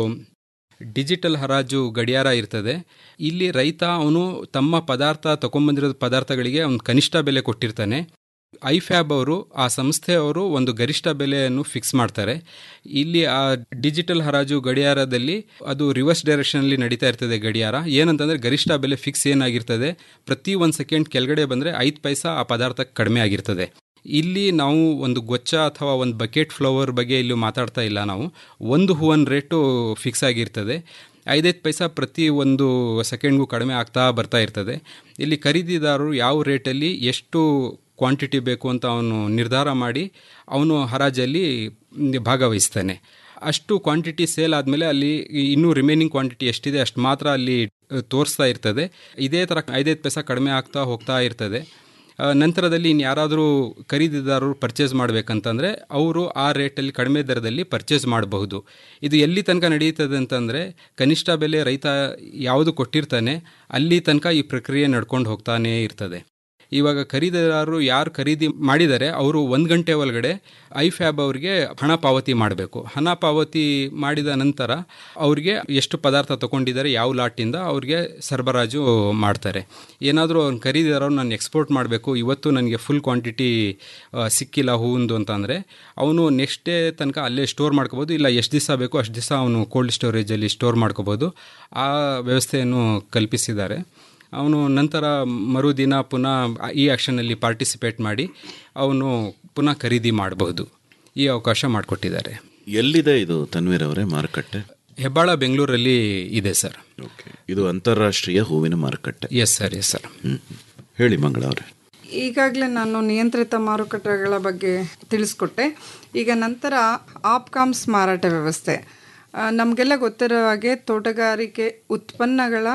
S1: ಡಿಜಿಟಲ್ ಹರಾಜು ಗಡಿಯಾರ ಇರ್ತದೆ ಇಲ್ಲಿ ರೈತ ಅವನು ತಮ್ಮ ಪದಾರ್ಥ ತಗೊಂಬಂದಿರೋ ಪದಾರ್ಥಗಳಿಗೆ ಒಂದು ಕನಿಷ್ಠ ಬೆಲೆ ಕೊಟ್ಟಿರ್ತಾನೆ ಐಫ್ಯಾಬ್ ಅವರು ಆ ಸಂಸ್ಥೆಯವರು ಒಂದು ಗರಿಷ್ಠ ಬೆಲೆಯನ್ನು ಫಿಕ್ಸ್ ಮಾಡ್ತಾರೆ ಇಲ್ಲಿ ಆ ಡಿಜಿಟಲ್ ಹರಾಜು ಗಡಿಯಾರದಲ್ಲಿ ಅದು ರಿವರ್ಸ್ ಡೈರೆಕ್ಷನಲ್ಲಿ ನಡೀತಾ ಇರ್ತದೆ ಗಡಿಯಾರ ಏನಂತಂದರೆ ಗರಿಷ್ಠ ಬೆಲೆ ಫಿಕ್ಸ್ ಏನಾಗಿರ್ತದೆ ಪ್ರತಿ ಒಂದು ಸೆಕೆಂಡ್ ಕೆಳಗಡೆ ಬಂದರೆ ಐದು ಪೈಸಾ ಆ ಪದಾರ್ಥಕ್ಕೆ ಕಡಿಮೆ ಆಗಿರ್ತದೆ ಇಲ್ಲಿ ನಾವು ಒಂದು ಗೊಚ್ಚ ಅಥವಾ ಒಂದು ಬಕೆಟ್ ಫ್ಲವರ್ ಬಗ್ಗೆ ಇಲ್ಲಿ ಮಾತಾಡ್ತಾ ಇಲ್ಲ ನಾವು ಒಂದು ಹೂವನ್ ರೇಟು ಫಿಕ್ಸ್ ಆಗಿರ್ತದೆ ಐದೈದು ಪೈಸಾ ಪ್ರತಿ ಒಂದು ಸೆಕೆಂಡ್ಗೂ ಕಡಿಮೆ ಆಗ್ತಾ ಬರ್ತಾ ಇರ್ತದೆ ಇಲ್ಲಿ ಖರೀದಿದಾರರು ಯಾವ ರೇಟಲ್ಲಿ ಎಷ್ಟು ಕ್ವಾಂಟಿಟಿ ಬೇಕು ಅಂತ ಅವನು ನಿರ್ಧಾರ ಮಾಡಿ ಅವನು ಹರಾಜಲ್ಲಿ ಭಾಗವಹಿಸ್ತಾನೆ ಅಷ್ಟು ಕ್ವಾಂಟಿಟಿ ಸೇಲ್ ಆದಮೇಲೆ ಅಲ್ಲಿ ಇನ್ನೂ ರಿಮೈನಿಂಗ್ ಕ್ವಾಂಟಿಟಿ ಎಷ್ಟಿದೆ ಅಷ್ಟು ಮಾತ್ರ ಅಲ್ಲಿ ತೋರಿಸ್ತಾ ಇರ್ತದೆ ಇದೇ ಥರ ಐದೈದು ಪೈಸಾ ಕಡಿಮೆ ಆಗ್ತಾ ಹೋಗ್ತಾ ಇರ್ತದೆ ಆ, ನಂತರದಲ್ಲಿ ಇನ್ನು ಯಾರಾದರೂ ಖರೀದಿದಾರರು ಪರ್ಚೇಸ್ ಮಾಡಬೇಕಂತಂದರೆ ಅವರು ಆ ರೇಟಲ್ಲಿ ಕಡಿಮೆ ದರದಲ್ಲಿ ಪರ್ಚೇಸ್ ಮಾಡಬಹುದು ಇದು ಎಲ್ಲಿ ತನಕ ನಡೆಯುತ್ತದೆ ಅಂತಂದರೆ ಕನಿಷ್ಠ ಬೆಲೆ ರೈತ ಯಾವುದು ಕೊಟ್ಟಿರ್ತಾನೆ ಅಲ್ಲಿ ತನಕ ಈ ಪ್ರಕ್ರಿಯೆ ನಡ್ಕೊಂಡು ಹೋಗ್ತಾನೇ ಇರ್ತದೆ ಇವಾಗ ಖರೀದಿದಾರರು ಯಾರು ಖರೀದಿ ಮಾಡಿದ್ದಾರೆ ಅವರು ಒಂದು ಗಂಟೆ ಒಳಗಡೆ ಐಫ್ಯಾಬ್ ಅವ್ರಿಗೆ ಹಣ ಪಾವತಿ ಮಾಡಬೇಕು ಹಣ ಪಾವತಿ ಮಾಡಿದ ನಂತರ ಅವ್ರಿಗೆ ಎಷ್ಟು ಪದಾರ್ಥ ತಗೊಂಡಿದ್ದಾರೆ ಯಾವ ಲಾಟಿಂದ ಅವ್ರಿಗೆ ಸರಬರಾಜು ಮಾಡ್ತಾರೆ ಏನಾದರೂ ಅವ್ನು ಖರೀದಿದಾರರು ನಾನು ಎಕ್ಸ್ಪೋರ್ಟ್ ಮಾಡಬೇಕು ಇವತ್ತು ನನಗೆ ಫುಲ್ ಕ್ವಾಂಟಿಟಿ ಸಿಕ್ಕಿಲ್ಲ ಹೂವಿಂದು ಅಂತಂದರೆ ಅವನು ನೆಕ್ಸ್ಟ್ ಡೇ ತನಕ ಅಲ್ಲೇ ಸ್ಟೋರ್ ಮಾಡ್ಕೋಬೋದು ಇಲ್ಲ ಎಷ್ಟು ದಿವಸ ಬೇಕು ಅಷ್ಟು ದಿವಸ ಅವನು ಕೋಲ್ಡ್ ಸ್ಟೋರೇಜಲ್ಲಿ ಸ್ಟೋರ್ ಮಾಡ್ಕೋಬೋದು ಆ ವ್ಯವಸ್ಥೆಯನ್ನು ಕಲ್ಪಿಸಿದ್ದಾರೆ ಅವನು ನಂತರ ಮರುದಿನ ಪುನಃ ಈ ಆ್ಯಕ್ಷನಲ್ಲಿ ಪಾರ್ಟಿಸಿಪೇಟ್ ಮಾಡಿ ಅವನು ಪುನಃ ಖರೀದಿ ಮಾಡಬಹುದು ಈ ಅವಕಾಶ ಮಾಡಿಕೊಟ್ಟಿದ್ದಾರೆ
S9: ಎಲ್ಲಿದೆ ಇದು ತನ್ವೀರ್ ಅವರೇ ಮಾರುಕಟ್ಟೆ
S1: ಹೆಬ್ಬಾಳ ಬೆಂಗಳೂರಲ್ಲಿ ಇದೆ ಸರ್
S9: ಓಕೆ ಇದು ಅಂತಾರಾಷ್ಟ್ರೀಯ ಹೂವಿನ ಮಾರುಕಟ್ಟೆ
S1: yes sir yes sir
S9: hmm. ಹೇಳಿ ಮಂಗಳ ಅವರೇ
S10: ಈಗಾಗಲೇ ನಾನು ನಿಯಂತ್ರಿತ ಮಾರುಕಟ್ಟೆಗಳ ಬಗ್ಗೆ ತಿಳಿಸ್ಕೊಟ್ಟೆ ಈಗ ನಂತರ ಆಪ್ಕಾಮ್ಸ್ ಮಾರಾಟ ವ್ಯವಸ್ಥೆ ಆ, ನಮಗೆಲ್ಲ ಗೊತ್ತಿರೋ ಹಾಗೆ ತೋಟಗಾರಿಕೆ ಉತ್ಪನ್ನಗಳ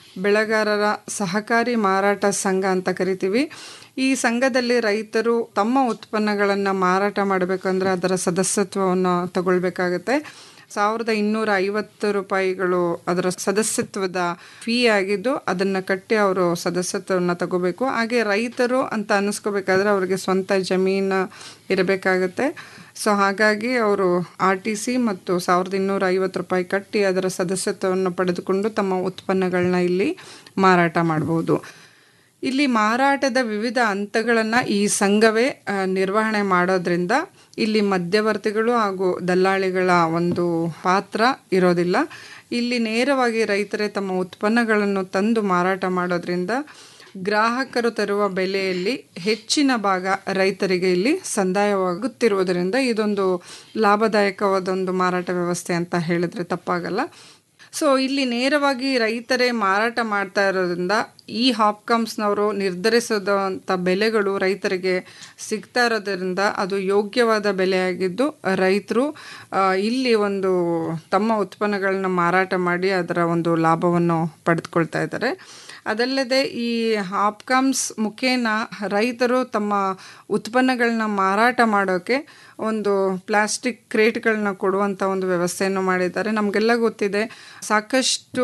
S10: ಬೆಳೆಗಾರರ ಸಹಕಾರಿ ಮಾರಾಟ ಸಂಘ ಅಂತ ಕರಿತೀವಿ ಈ ಸಂಘದಲ್ಲಿ ರೈತರು ತಮ್ಮ ಉತ್ಪನ್ನಗಳನ್ನು ಮಾರಾಟ ಮಾಡಬೇಕಂದ್ರೆ ಅದರ ಸದಸ್ಯತ್ವವನ್ನು ತಗೊಳ್ಬೇಕಾಗತ್ತೆ ಸಾವಿರದ ಇನ್ನೂರ ಐವತ್ತು ರೂಪಾಯಿಗಳು ಅದರ ಸದಸ್ಯತ್ವದ ಫೀ ಆಗಿದ್ದು ಅದನ್ನು ಕಟ್ಟಿ ಅವರು ಸದಸ್ಯತ್ವವನ್ನು ತಗೋಬೇಕು ಹಾಗೆ ರೈತರು ಅಂತ ಅನ್ನಿಸ್ಕೋಬೇಕಾದ್ರೆ ಅವರಿಗೆ ಸ್ವಂತ ಜಮೀನು ಇರಬೇಕಾಗತ್ತೆ ಸೊ ಹಾಗಾಗಿ ಅವರು ಆರ್ ಟಿ ಸಿ ಮತ್ತು ಸಾವಿರದ ಇನ್ನೂರ ಐವತ್ತು ರೂಪಾಯಿ ಕಟ್ಟಿ ಅದರ ಸದಸ್ಯತ್ವವನ್ನು ಪಡೆದುಕೊಂಡು ತಮ್ಮ ಉತ್ಪನ್ನಗಳನ್ನ ಇಲ್ಲಿ ಮಾರಾಟ ಮಾಡ್ಬೋದು ಇಲ್ಲಿ ಮಾರಾಟದ ವಿವಿಧ ಹಂತಗಳನ್ನು ಈ ಸಂಘವೇ ಆ, ನಿರ್ವಹಣೆ ಮಾಡೋದ್ರಿಂದ ಇಲ್ಲಿ ಮಧ್ಯವರ್ತಿಗಳು ಹಾಗೂ ದಲ್ಲಾಳಿಗಳ ಒಂದು ಪಾತ್ರ ಇರೋದಿಲ್ಲ ಇಲ್ಲಿ ನೇರವಾಗಿ ರೈತರೇ ತಮ್ಮ ಉತ್ಪನ್ನಗಳನ್ನು ತಂದು ಮಾರಾಟ ಮಾಡೋದ್ರಿಂದ ಗ್ರಾಹಕರು ತರುವ ಬೆಲೆಯಲ್ಲಿ ಹೆಚ್ಚಿನ ಭಾಗ ರೈತರಿಗೆ ಇಲ್ಲಿ ಸಂದಾಯವಾಗುತ್ತಿರುವುದರಿಂದ ಇದೊಂದು ಲಾಭದಾಯಕವಾದೊಂದು ಮಾರಾಟ ವ್ಯವಸ್ಥೆ ಅಂತ ಹೇಳಿದ್ರೆ ತಪ್ಪಾಗಲ್ಲ ಸೊ ಇಲ್ಲಿ ನೇರವಾಗಿ ರೈತರೇ ಮಾರಾಟ ಮಾಡ್ತಾ ಇರೋದ್ರಿಂದ ಈ ಹಾಪ್ಕಾಮ್ಸ್ನವರು ನಿರ್ಧರಿಸಿದಂಥ ಬೆಲೆಗಳು ರೈತರಿಗೆ ಸಿಗ್ತಾ ಇರೋದ್ರಿಂದ ಅದು ಯೋಗ್ಯವಾದ ಬೆಲೆಯಾಗಿದ್ದು ರೈತರು ಆ, ಇಲ್ಲಿ ಒಂದು ತಮ್ಮ ಉತ್ಪನ್ನಗಳನ್ನ ಮಾರಾಟ ಮಾಡಿ ಅದರ ಒಂದು ಲಾಭವನ್ನು ಪಡೆದುಕೊಳ್ತಾ ಇದ್ದಾರೆ ಅದಲ್ಲದೆ ಈ ಹಾಪ್ಕಾಮ್ಸ್ ಮುಖೇನ ರೈತರು ತಮ್ಮ ಉತ್ಪನ್ನಗಳನ್ನ ಮಾರಾಟ ಮಾಡೋಕ್ಕೆ ಒಂದು ಪ್ಲಾಸ್ಟಿಕ್ ಕ್ರೇಟ್ಗಳನ್ನ ಕೊಡುವಂಥ ಒಂದು ವ್ಯವಸ್ಥೆಯನ್ನು ಮಾಡಿದ್ದಾರೆ ನಮಗೆಲ್ಲ ಗೊತ್ತಿದೆ ಸಾಕಷ್ಟು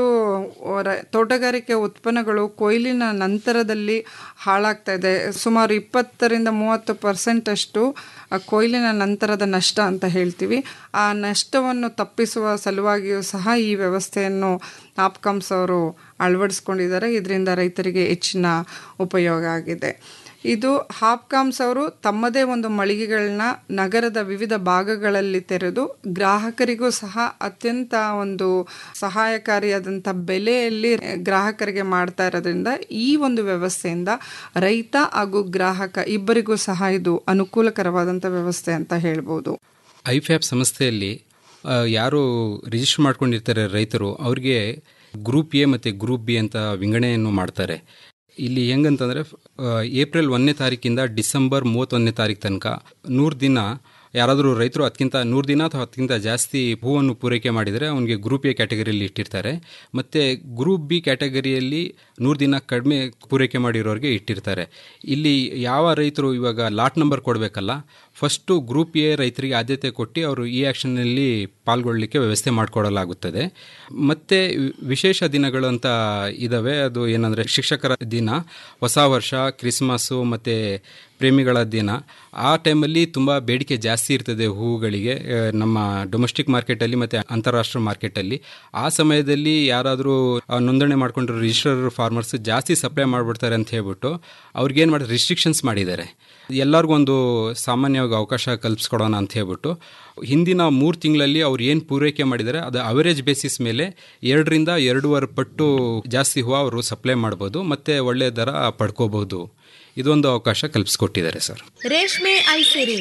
S10: ರ- ತೋಟಗಾರಿಕೆ ಉತ್ಪನ್ನಗಳು ಕೊಯ್ಲಿನ ನಂತರದಲ್ಲಿ ಹಾಳಾಗ್ತಾ ಇದೆ ಸುಮಾರು ಇಪ್ಪತ್ತರಿಂದ ಮೂವತ್ತು ಪರ್ಸೆಂಟ್ ಅಷ್ಟು ಆ ಕೊಯ್ಲಿನ ನಂತರದ ನಷ್ಟ ಅಂತ ಹೇಳ್ತೀವಿ ಆ ನಷ್ಟವನ್ನು ತಪ್ಪಿಸುವ ಸಲುವಾಗಿಯೂ ಸಹ ಈ ವ್ಯವಸ್ಥೆಯನ್ನು ಆಪ್ಕಾಮ್ಸ್ ಅವರು ಅಳವಡಿಸ್ಕೊಂಡಿದ್ದಾರೆ ಇದರಿಂದ ರೈತರಿಗೆ ಹೆಚ್ಚಿನ ಉಪಯೋಗ ಆಗಿದೆ ಇದು ಹಾಪ್ಕಾಮ್ಸ್ ಅವರು ತಮ್ಮದೇ ಒಂದು ಮಳಿಗೆಗಳನ್ನ ನಗರದ ವಿವಿಧ ಭಾಗಗಳಲ್ಲಿ ತೆರೆದು ಗ್ರಾಹಕರಿಗೂ ಸಹ ಅತ್ಯಂತ ಒಂದು ಸಹಾಯಕಾರಿಯಾದಂಥ ಬೆಲೆಯಲ್ಲಿ ಗ್ರಾಹಕರಿಗೆ ಮಾಡ್ತಾ ಇರೋದ್ರಿಂದ ಈ ಒಂದು ವ್ಯವಸ್ಥೆಯಿಂದ ರೈತ ಹಾಗೂ ಗ್ರಾಹಕ ಇಬ್ಬರಿಗೂ ಸಹ ಇದು ಅನುಕೂಲಕರವಾದಂಥ ವ್ಯವಸ್ಥೆ ಅಂತ ಹೇಳ್ಬೋದು
S1: ಐಫ್ಯಾಪ್ ಸಂಸ್ಥೆಯಲ್ಲಿ ಆ, ಯಾರು ರಿಜಿಸ್ಟರ್ ಮಾಡ್ಕೊಂಡಿರ್ತಾರೆ ರೈತರು ಅವ್ರಿಗೆ ಗ್ರೂಪ್ ಎ ಮತ್ತು ಗ್ರೂಪ್ ಬಿ ಅಂತ ವಿಂಗಡಣೆಯನ್ನು ಮಾಡ್ತಾರೆ ಇಲ್ಲಿ ಹೆಂಗಂತಂದರೆ ಏಪ್ರಿಲ್ ಒಂದನೇ ತಾರೀಕಿಂದ ಡಿಸೆಂಬರ್ ಮೂವತ್ತೊಂದನೇ ತಾರೀಕು ತನಕ ನೂರು ದಿನ ಯಾರಾದರೂ ರೈತರು ಅದಕ್ಕಿಂತ ನೂರು ದಿನ ಅಥವಾ ಅದಕ್ಕಿಂತ ಜಾಸ್ತಿ ಹೂವನ್ನು ಪೂರೈಕೆ ಮಾಡಿದರೆ ಅವನಿಗೆ ಗ್ರೂಪ್ ಎ ಕ್ಯಾಟಗರಿಯಲ್ಲಿ ಇಟ್ಟಿರ್ತಾರೆ ಮತ್ತು ಗ್ರೂಪ್ ಬಿ ಕ್ಯಾಟಗರಿಯಲ್ಲಿ ನೂರು ದಿನ ಕಡಿಮೆ ಪೂರೈಕೆ ಮಾಡಿರೋರಿಗೆ ಇಟ್ಟಿರ್ತಾರೆ ಇಲ್ಲಿ ಯಾವ ರೈತರು ಇವಾಗ ಲಾಟ್ ನಂಬರ್ ಕೊಡಬೇಕಲ್ಲ ಫಸ್ಟು ಗ್ರೂಪ್ ಎ ರೈತರಿಗೆ ಆದ್ಯತೆ ಕೊಟ್ಟು ಅವರು ಈ ಆ್ಯಕ್ಷನ್ನಲ್ಲಿ ಪಾಲ್ಗೊಳ್ಳಲಿಕ್ಕೆ ವ್ಯವಸ್ಥೆ ಮಾಡಿಕೊಡಲಾಗುತ್ತದೆ ಮತ್ತು ವಿಶೇಷ ದಿನಗಳು ಅಂತ ಇದ್ದಾವೆ ಅದು ಏನಂದರೆ ಶಿಕ್ಷಕರ ದಿನ ಹೊಸ ವರ್ಷ ಕ್ರಿಸ್ಮಸ್ಸು ಮತ್ತು ಪ್ರೇಮಿಗಳ ದಿನ ಆ ಟೈಮಲ್ಲಿ ತುಂಬ ಬೇಡಿಕೆ ಜಾಸ್ತಿ ಇರ್ತದೆ ಹೂವುಗಳಿಗೆ ಆ, ನಮ್ಮ ಡೊಮೆಸ್ಟಿಕ್ ಮಾರ್ಕೆಟಲ್ಲಿ ಮತ್ತು ಅಂತಾರಾಷ್ಟ್ರೀಯ ಮಾರ್ಕೆಟಲ್ಲಿ ಆ ಸಮಯದಲ್ಲಿ ಯಾರಾದರೂ ನೋಂದಣಿ ಮಾಡ್ಕೊಂಡಿರೋ ರಿಜಿಸ್ಟರ್ ಫಾರ್ಮರ್ಸ್ ಜಾಸ್ತಿ ಸಪ್ಲೈ ಮಾಡಿಬಿಡ್ತಾರೆ ಅಂತ ಹೇಳ್ಬಿಟ್ಟು ಅವ್ರಿಗೇನು ಮಾಡಿ ರಿಸ್ಟ್ರಿಕ್ಷನ್ಸ್ ಮಾಡಿದ್ದಾರೆ ಎಲ್ಲರಿಗೂ ಒಂದು ಸಾಮಾನ್ಯವಾಗಿ ಅವಕಾಶ ಕಲ್ಪಿಸ್ಕೊಡೋಣ ಅಂತ ಹೇಳ್ಬಿಟ್ಟು ಹಿಂದಿನ ಮೂರು ತಿಂಗಳಲ್ಲಿ ಅವ್ರು ಏನು ಪೂರೈಕೆ ಮಾಡಿದ್ದಾರೆ ಅದು ಅವರೇಜ್ ಬೇಸಿಸ್ ಮೇಲೆ ಎರಡರಿಂದ ಎರಡೂವರೆ ಪಟ್ಟು ಜಾಸ್ತಿ ಹೂವು ಅವರು ಸಪ್ಲೈ ಮಾಡ್ಬೋದು ಮತ್ತು ಒಳ್ಳೆಯ ದರ ಪಡ್ಕೋಬಹುದು ಇದೊಂದು ಅವಕಾಶ ಕಲ್ಪಿಸ್ಕೊಟ್ಟಿದ್ದಾರೆ ಸರ್
S11: ರೇಷ್ಮೆ ಐಸಿರಿ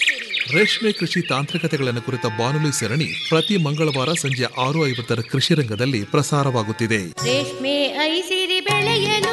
S12: ರೇಷ್ಮೆ ಕೃಷಿ ತಾಂತ್ರಿಕತೆಗಳನ್ನು ಕುರಿತ ಬಾನುಲಿ ಸರಣಿ ಪ್ರತಿ ಮಂಗಳವಾರ ಸಂಜೆ ಆರು ಐವತ್ತರ ಕೃಷಿ ರಂಗದಲ್ಲಿ ಪ್ರಸಾರವಾಗುತ್ತಿದೆ
S11: ರೇಷ್ಮೆ ಐಸಿರಿ ಬೆಳೆಯಲು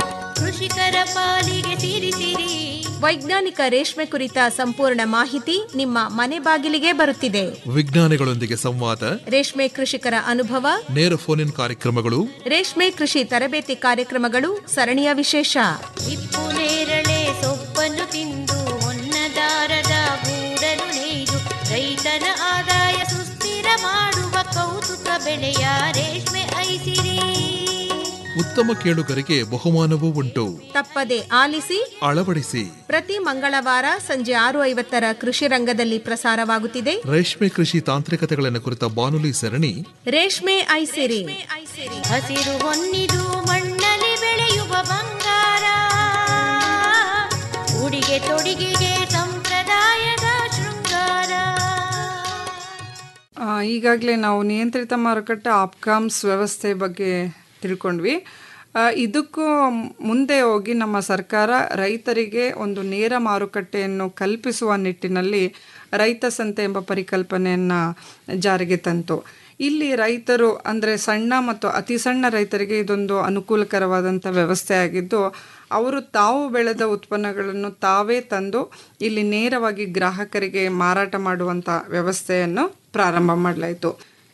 S11: ಕೃಷಿಕರ ಪಾಲಿಗೆ ಸಿರಿಸಿರಿ ವೈಜ್ಞಾನಿಕ ರೇಷ್ಮೆ ಕುರಿತ ಸಂಪೂರ್ಣ ಮಾಹಿತಿ ನಿಮ್ಮ ಮನೆ ಬಾಗಿಲಿಗೆ ಬರುತ್ತಿದೆ
S12: ವಿಜ್ಞಾನಿಗಳೊಂದಿಗೆ ಸಂವಾದ
S11: ರೇಷ್ಮೆ ಕೃಷಿಕರ ಅನುಭವ
S12: ನೇರ ಫೋನ್ ಇನ್ ಕಾರ್ಯಕ್ರಮಗಳು
S11: ರೇಷ್ಮೆ ಕೃಷಿ ತರಬೇತಿ ಕಾರ್ಯಕ್ರಮಗಳು ಸರಣಿಯ ವಿಶೇಷ
S13: ಹಿಪ್ಪು ನೇರಳೆ ಸೊಪ್ಪನ್ನು ತಿಂದು ಹೊನ್ನದಾರದ ಗೂಡನ್ನು ನೇಯ್ದು ರೈತನ ಆದಾಯ ಸುಸ್ಥಿರ ಮಾಡುವ ಕೌತುಕ ಬೆಳೆಯ ರೇಷ್ಮೆ ಐಸಿರಿ
S12: ಉತ್ತಮ ಕೇಳುಗರಿಗೆ ಬಹುಮಾನವೂ ಉಂಟು
S11: ತಪ್ಪದೆ ಆಲಿಸಿ
S12: ಅಳವಡಿಸಿ
S11: ಪ್ರತಿ ಮಂಗಳವಾರ ಸಂಜೆ ಆರು ಐವತ್ತರ ಕೃಷಿ ರಂಗದಲ್ಲಿ ಪ್ರಸಾರವಾಗುತ್ತಿದೆ
S12: ರೇಷ್ಮೆ ಕೃಷಿ ತಾಂತ್ರಿಕತೆಗಳನ್ನು ಕುರಿತ ಬಾನುಲಿ ಸರಣಿ
S11: ರೇಷ್ಮೆ ಐಸಿರಿ
S13: ಹಸಿರು ಹೊನ್ನಿದು ಮಣ್ಣಲ್ಲಿ ಬೆಳೆಯುವ ಬಂಗಾರ ಉಡಿಗೆ ತೊಡಿಗೆಗೆ ಸಂಪ್ರದಾಯದ ಶೃಂಗಾರ
S10: ಈಗಾಗಲೇ ನಾವು ನಿಯಂತ್ರಿತ ಮಾರುಕಟ್ಟೆ ಆಪ್ಕಾಮ್ಸ್ ವ್ಯವಸ್ಥೆ ಬಗ್ಗೆ ತಿಳ್ಕೊಂಡ್ವಿ ಆ, ಇದಕ್ಕೂ ಮುಂದೆ ಹೋಗಿ ನಮ್ಮ ಸರ್ಕಾರ ರೈತರಿಗೆ ಒಂದು ನೇರ ಮಾರುಕಟ್ಟೆಯನ್ನು ಕಲ್ಪಿಸುವ ನಿಟ್ಟಿನಲ್ಲಿ ರೈತ ಸಂತೆ ಎಂಬ ಪರಿಕಲ್ಪನೆಯನ್ನು ಜಾರಿಗೆ ತಂತು ಇಲ್ಲಿ ರೈತರು ಅಂದರೆ ಸಣ್ಣ ಮತ್ತು ಅತಿ ಸಣ್ಣ ರೈತರಿಗೆ ಇದೊಂದು ಅನುಕೂಲಕರವಾದಂಥ ವ್ಯವಸ್ಥೆ ಆಗಿದ್ದು ಅವರು ತಾವು ಬೆಳೆದ ಉತ್ಪನ್ನಗಳನ್ನು ತಾವೇ ತಂದು ಇಲ್ಲಿ ನೇರವಾಗಿ ಗ್ರಾಹಕರಿಗೆ ಮಾರಾಟ ಮಾಡುವಂಥ ವ್ಯವಸ್ಥೆಯನ್ನು ಪ್ರಾರಂಭ ಮಾಡಲಾಯಿತು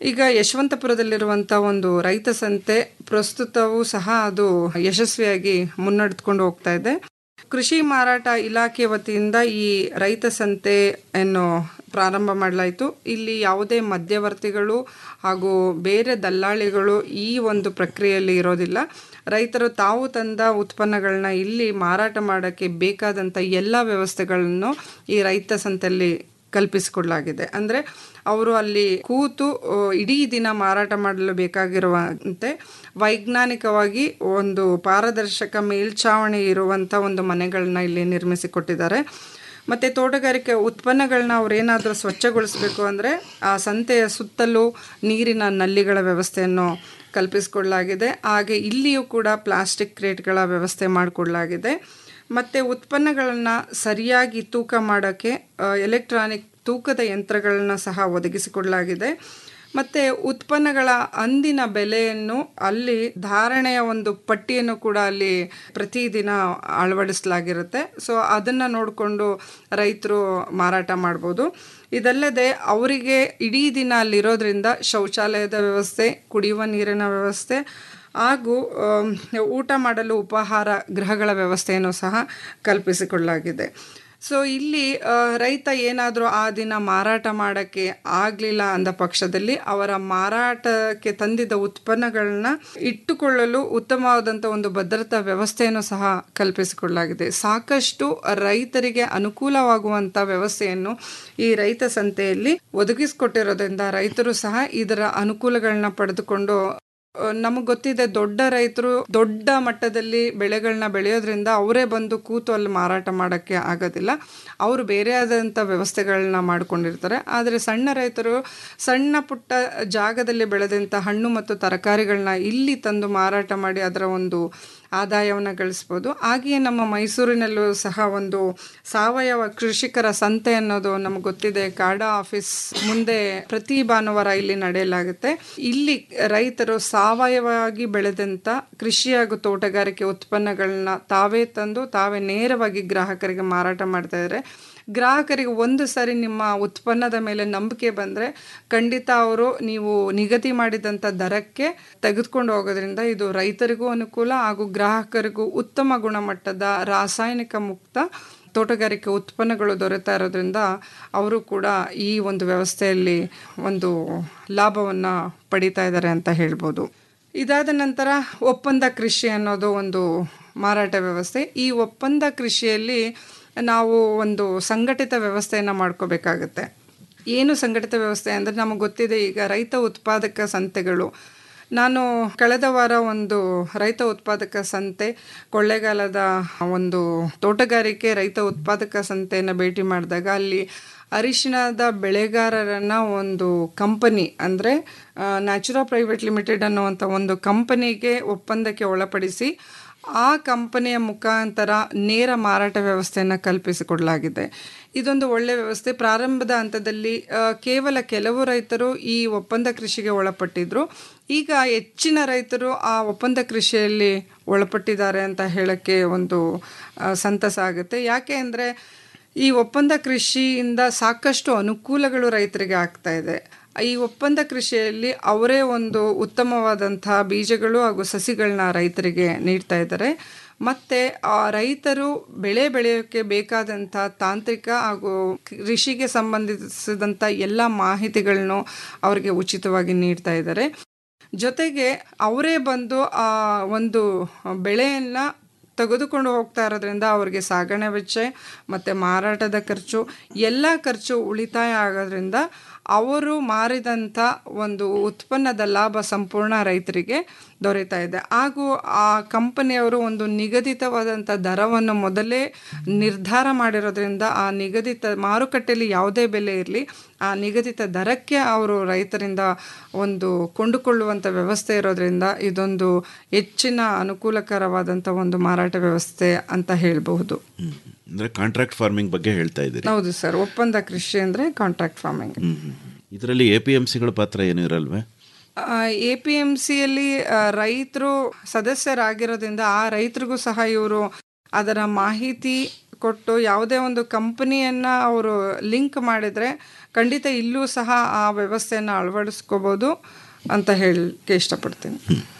S10: ಈಗ ಯಶವಂತಪುರದಲ್ಲಿರುವಂಥ ಒಂದು ರೈತ ಸಂತೆ ಪ್ರಸ್ತುತವೂ ಸಹ ಅದು ಯಶಸ್ವಿಯಾಗಿ ಮುನ್ನಡೆದುಕೊಂಡು ಹೋಗ್ತಾ ಇದೆ ಕೃಷಿ ಮಾರಾಟ ಇಲಾಖೆ ವತಿಯಿಂದ ಈ ರೈತ ಸಂತೆಯನ್ನು ಪ್ರಾರಂಭ ಮಾಡಲಾಯಿತು ಇಲ್ಲಿ ಯಾವುದೇ ಮಧ್ಯವರ್ತಿಗಳು ಹಾಗೂ ಬೇರೆ ದಲ್ಲಾಳಿಗಳು ಈ ಒಂದು ಪ್ರಕ್ರಿಯೆಯಲ್ಲಿ ಇರೋದಿಲ್ಲ ರೈತರು ತಾವು ತಂದ ಉತ್ಪನ್ನಗಳನ್ನ ಇಲ್ಲಿ ಮಾರಾಟ ಮಾಡೋಕ್ಕೆ ಬೇಕಾದಂಥ ಎಲ್ಲ ವ್ಯವಸ್ಥೆಗಳನ್ನು ಈ ರೈತ ಸಂತೆಯಲ್ಲಿ ಕಲ್ಪಿಸಿಕೊಡಲಾಗಿದೆ ಅಂದರೆ ಅವರು ಅಲ್ಲಿ ಕೂತು ಆ, ಇಡೀ ದಿನ ಮಾರಾಟ ಮಾಡಲು ಬೇಕಾಗಿರುವಂತೆ ವೈಜ್ಞಾನಿಕವಾಗಿ ಒಂದು ಪಾರದರ್ಶಕ ಮೇಲ್ಛಾವಣಿ ಇರುವಂಥ ಒಂದು ಮನೆಗಳನ್ನ ಇಲ್ಲಿ ನಿರ್ಮಿಸಿಕೊಟ್ಟಿದ್ದಾರೆ ಮತ್ತು ತೋಟಗಾರಿಕೆ ಉತ್ಪನ್ನಗಳನ್ನ ಅವ್ರೇನಾದರೂ ಸ್ವಚ್ಛಗೊಳಿಸಬೇಕು ಅಂದರೆ ಆ ಸಂತೆಯ ಸುತ್ತಲೂ ನೀರಿನ ನಲ್ಲಿಗಳ ವ್ಯವಸ್ಥೆಯನ್ನು ಕಲ್ಪಿಸಿಕೊಡಲಾಗಿದೆ ಹಾಗೆ ಇಲ್ಲಿಯೂ ಕೂಡ ಪ್ಲಾಸ್ಟಿಕ್ ಕ್ರೇಟ್ಗಳ ವ್ಯವಸ್ಥೆ ಮಾಡಿಕೊಡಲಾಗಿದೆ ಮತ್ತು ಉತ್ಪನ್ನಗಳನ್ನು ಸರಿಯಾಗಿ ತೂಕ ಮಾಡೋಕ್ಕೆ ಎಲೆಕ್ಟ್ರಾನಿಕ್ ತೂಕದ ಯಂತ್ರಗಳನ್ನ ಸಹ ಒದಗಿಸಿಕೊಡಲಾಗಿದೆ ಮತ್ತು ಉತ್ಪನ್ನಗಳ ಅಂದಿನ ಬೆಲೆಯನ್ನು ಅಲ್ಲಿ ಧಾರಣೆಯ ಒಂದು ಪಟ್ಟಿಯನ್ನು ಕೂಡ ಅಲ್ಲಿ ಪ್ರತಿದಿನ ಅಳವಡಿಸಲಾಗಿರುತ್ತೆ ಸೊ ಅದನ್ನು ನೋಡಿಕೊಂಡು ರೈತರು ಮಾರಾಟ ಮಾಡ್ಬೋದು ಇದಲ್ಲದೆ ಅವರಿಗೆ ಇಡೀ ದಿನ ಅಲ್ಲಿರೋದ್ರಿಂದ ಶೌಚಾಲಯದ ವ್ಯವಸ್ಥೆ ಕುಡಿಯುವ ನೀರಿನ ವ್ಯವಸ್ಥೆ ಹಾಗೂ ಆಮ್, ಊಟ ಮಾಡಲು ಉಪಹಾರ ಗೃಹಗಳ ವ್ಯವಸ್ಥೆಯನ್ನು ಸಹ ಕಲ್ಪಿಸಿಕೊಳ್ಳಲಾಗಿದೆ ಸೊ ಇಲ್ಲಿ ಆ, ರೈತ ಏನಾದರೂ ಆ ದಿನ ಮಾರಾಟ ಮಾಡೋಕ್ಕೆ ಆಗಲಿಲ್ಲ ಅಂದ ಪಕ್ಷದಲ್ಲಿ ಅವರ ಮಾರಾಟಕ್ಕೆ ತಂದಿದ್ದ ಉತ್ಪನ್ನಗಳನ್ನ ಇಟ್ಟುಕೊಳ್ಳಲು ಉತ್ತಮವಾದಂಥ ಒಂದು ಭದ್ರತಾ ವ್ಯವಸ್ಥೆಯನ್ನು ಸಹ ಕಲ್ಪಿಸಿಕೊಳ್ಳಲಾಗಿದೆ ಸಾಕಷ್ಟು ರೈತರಿಗೆ ಅನುಕೂಲವಾಗುವಂಥ ವ್ಯವಸ್ಥೆಯನ್ನು ಈ ರೈತ ಸಂತೆಯಲ್ಲಿ ಒದಗಿಸಿಕೊಟ್ಟಿರೋದ್ರಿಂದ ರೈತರು ಸಹ ಇದರ ಅನುಕೂಲಗಳನ್ನ ಪಡೆದುಕೊಂಡು ನಮಗೆ ಗೊತ್ತಿದೆ ದೊಡ್ಡ ರೈತರು ದೊಡ್ಡ ಮಟ್ಟದಲ್ಲಿ ಬೆಳೆಗಳನ್ನ ಬೆಳೆಯೋದ್ರಿಂದ ಅವರೇ ಬಂದು ಕೂತು ಅಲ್ಲಿ ಮಾರಾಟ ಮಾಡೋಕ್ಕೆ ಆಗೋದಿಲ್ಲ ಅವರು ಬೇರೆ ಆದಂಥ ವ್ಯವಸ್ಥೆಗಳನ್ನ ಮಾಡ್ಕೊಂಡಿರ್ತಾರೆ ಆದರೆ ಸಣ್ಣ ರೈತರು ಸಣ್ಣ ಪುಟ್ಟ ಜಾಗದಲ್ಲಿ ಬೆಳೆದಂಥ ಹಣ್ಣು ಮತ್ತು ತರಕಾರಿಗಳನ್ನ ಇಲ್ಲಿ ತಂದು ಮಾರಾಟ ಮಾಡಿ ಅದರ ಒಂದು ಆದಾಯವನ್ನು ಗಳಿಸ್ಬೋದು ಹಾಗೆಯೇ ನಮ್ಮ ಮೈಸೂರಿನಲ್ಲೂ ಸಹ ಒಂದು ಸಾವಯವ ಕೃಷಿಕರ ಸಂತೆ ಅನ್ನೋದು ನಮ್ಗೆ ಗೊತ್ತಿದೆ ಕಾಡಾ ಆಫೀಸ್ ಮುಂದೆ ಪ್ರತಿ ಭಾನುವಾರ ಇಲ್ಲಿ ನಡೆಯಲಾಗುತ್ತೆ ಇಲ್ಲಿ ರೈತರು ಸಾವಯವವಾಗಿ ಬೆಳೆದಂಥ ಕೃಷಿ ಹಾಗೂ ತೋಟಗಾರಿಕೆ ಉತ್ಪನ್ನಗಳನ್ನ ತಾವೇ ತಂದು ತಾವೇ ನೇರವಾಗಿ ಗ್ರಾಹಕರಿಗೆ ಮಾರಾಟ ಮಾಡ್ತಾ ಇದ್ದಾರೆ ಗ್ರಾಹಕರಿಗೆ ಒಂದು ಸಾರಿ ನಿಮ್ಮ ಉತ್ಪನ್ನದ ಮೇಲೆ ನಂಬಿಕೆ ಬಂದರೆ ಖಂಡಿತ ಅವರು ನೀವು ನಿಗದಿ ಮಾಡಿದಂಥ ದರಕ್ಕೆ ತೆಗೆದುಕೊಂಡು ಹೋಗೋದ್ರಿಂದ ಇದು ರೈತರಿಗೂ ಅನುಕೂಲ ಹಾಗೂ ಗ್ರಾಹಕರಿಗೂ ಉತ್ತಮ ಗುಣಮಟ್ಟದ ರಾಸಾಯನಿಕ ಮುಕ್ತ ತೋಟಗಾರಿಕೆ ಉತ್ಪನ್ನಗಳು ದೊರೆತಾ ಇರೋದ್ರಿಂದ ಅವರು ಕೂಡ ಈ ಒಂದು ವ್ಯವಸ್ಥೆಯಲ್ಲಿ ಒಂದು ಲಾಭವನ್ನು ಪಡಿತಾ ಇದ್ದಾರೆ ಅಂತ ಹೇಳ್ಬೋದು ಇದಾದ ನಂತರ ಒಪ್ಪಂದ ಕೃಷಿ ಅನ್ನೋದು ಒಂದು ಮಾರಾಟ ವ್ಯವಸ್ಥೆ ಈ ಒಪ್ಪಂದ ಕೃಷಿಯಲ್ಲಿ ನಾವು ಒಂದು ಸಂಘಟಿತ ವ್ಯವಸ್ಥೆಯನ್ನು ಮಾಡ್ಕೋಬೇಕಾಗತ್ತೆ ಏನು ಸಂಘಟಿತ ವ್ಯವಸ್ಥೆ ಅಂದರೆ ನಮಗೆ ಗೊತ್ತಿದೆ ಈಗ ರೈತ ಉತ್ಪಾದಕ ಸಂತೆಗಳು ನಾನು ಕಳೆದ ವಾರ ಒಂದು ರೈತ ಉತ್ಪಾದಕ ಸಂತೆ ಕೊಳ್ಳೇಗಾಲದ ಒಂದು ತೋಟಗಾರಿಕೆ ರೈತ ಉತ್ಪಾದಕ ಸಂತೆಯನ್ನು ಭೇಟಿ ಮಾಡಿದಾಗ ಅಲ್ಲಿ ಅರಿಶಿಣದ ಬೆಳೆಗಾರರನ್ನು ಒಂದು ಕಂಪನಿ ಅಂದರೆ ನ್ಯಾಚುರಾ ಪ್ರೈವೇಟ್ ಲಿಮಿಟೆಡ್ ಅನ್ನುವಂಥ ಒಂದು ಕಂಪನಿಗೆ ಒಪ್ಪಂದಕ್ಕೆ ಒಳಪಡಿಸಿ ಆ ಕಂಪನಿಯ ಮುಖಾಂತರ ನೇರ ಮಾರಾಟ ವ್ಯವಸ್ಥೆಯನ್ನು ಕಲ್ಪಿಸಿಕೊಡಲಾಗಿದೆ ಇದೊಂದು ಒಳ್ಳೆಯ ವ್ಯವಸ್ಥೆ ಪ್ರಾರಂಭದ ಹಂತದಲ್ಲಿ ಆ, ಕೇವಲ ಕೆಲವು ರೈತರು ಈ ಒಪ್ಪಂದ ಕೃಷಿಗೆ ಒಳಪಟ್ಟಿದ್ರು ಈಗ ಹೆಚ್ಚಿನ ರೈತರು ಆ ಒಪ್ಪಂದ ಕೃಷಿಯಲ್ಲಿ ಒಳಪಟ್ಟಿದ್ದಾರೆ ಅಂತ ಹೇಳೋಕ್ಕೆ ಒಂದು ಆ, ಸಂತಸ ಆಗುತ್ತೆ ಯಾಕೆ ಅಂದರೆ ಈ ಒಪ್ಪಂದ ಕೃಷಿಯಿಂದ ಸಾಕಷ್ಟು ಅನುಕೂಲಗಳು ರೈತರಿಗೆ ಆಗ್ತಾ ಇದೆ ಈ ಒಪ್ಪಂದ ಕೃಷಿಯಲ್ಲಿ ಅವರೇ ಒಂದು ಉತ್ತಮವಾದಂತಹ ಬೀಜಗಳು ಹಾಗೂ ಸಸಿಗಳನ್ನ ರೈತರಿಗೆ ನೀಡ್ತಾ ಇದ್ದಾರೆ ಮತ್ತು ಆ ರೈತರು ಬೆಳೆ ಬೆಳೆಯೋಕ್ಕೆ ಬೇಕಾದಂಥ ತಾಂತ್ರಿಕ ಹಾಗೂ ಕೃಷಿಗೆ ಸಂಬಂಧಿಸಿದಂಥ ಎಲ್ಲ ಮಾಹಿತಿಗಳನ್ನು ಅವರಿಗೆ ಉಚಿತವಾಗಿ ನೀಡ್ತಾ ಇದ್ದಾರೆ ಜೊತೆಗೆ ಅವರೇ ಬಂದು ಆ ಒಂದು ಬೆಳೆಯನ್ನು ತೆಗೆದುಕೊಂಡು ಹೋಗ್ತಾ ಇರೋದ್ರಿಂದ ಅವ್ರಿಗೆ ಸಾಗಣೆ ವೆಚ್ಚ ಮತ್ತು ಮಾರಾಟದ ಖರ್ಚು ಎಲ್ಲ ಖರ್ಚು ಉಳಿತಾಯ ಆಗೋದ್ರಿಂದ ಅವರು ಮಾರಿದಂಥ ಒಂದು ಉತ್ಪನ್ನದ ಲಾಭ ಸಂಪೂರ್ಣ ರೈತರಿಗೆ ದೊರೆತಾ ಇದೆ ಹಾಗೂ ಆ ಕಂಪನಿಯವರು ಒಂದು ನಿಗದಿತವಾದಂಥ ದರವನ್ನು ಮೊದಲೇ ನಿರ್ಧಾರ ಮಾಡಿರೋದ್ರಿಂದ ಆ ನಿಗದಿತ ಮಾರುಕಟ್ಟೆಯಲ್ಲಿ ಯಾವುದೇ ಬೆಲೆ ಇರಲಿ ಆ ನಿಗದಿತ ದರಕ್ಕೆ ಅವರು ರೈತರಿಂದ ಒಂದು ಕೊಂಡುಕೊಳ್ಳುವಂಥ ವ್ಯವಸ್ಥೆ ಇರೋದ್ರಿಂದ ಇದೊಂದು ಹೆಚ್ಚಿನ ಅನುಕೂಲಕರವಾದಂಥ ಒಂದು ಮಾರಾಟ ವ್ಯವಸ್ಥೆ ಅಂತ ಹೇಳಬಹುದು
S9: ಅಂದರೆ ಕಾಂಟ್ರಾಕ್ಟ್ ಫಾರ್ಮಿಂಗ್ ಬಗ್ಗೆ ಹೇಳ್ತಾ ಇದ್ದೀರಿ
S10: ಹೌದು ಸರ್ ಒಪ್ಪಂದ ಕೃಷಿ ಅಂದರೆ ಕಾಂಟ್ರಾಕ್ಟ್ ಫಾರ್ಮಿಂಗ್
S9: ಇದರಲ್ಲಿ ಎ ಪಿ ಎಮ್ ಸಿಗಳ ಪಾತ್ರ ಏನೂ ಇರಲ್ವೇ
S10: ಎ ಪಿ ಎಮ್ ಸಿಯಲ್ಲಿ ರೈತರು ಸದಸ್ಯರಾಗಿರೋದ್ರಿಂದ ಆ ರೈತರಿಗೂ ಸಹ ಇವರು ಅದರ ಮಾಹಿತಿ ಕೊಟ್ಟು ಯಾವುದೇ ಒಂದು ಕಂಪನಿಯನ್ನು ಅವರು ಲಿಂಕ್ ಮಾಡಿದರೆ ಖಂಡಿತ ಇಲ್ಲೂ ಸಹ ಆ ವ್ಯವಸ್ಥೆಯನ್ನು ಅಳವಡಿಸ್ಕೋಬೋದು ಅಂತ ಹೇಳಕ್ಕೆ ಇಷ್ಟಪಡ್ತೀನಿ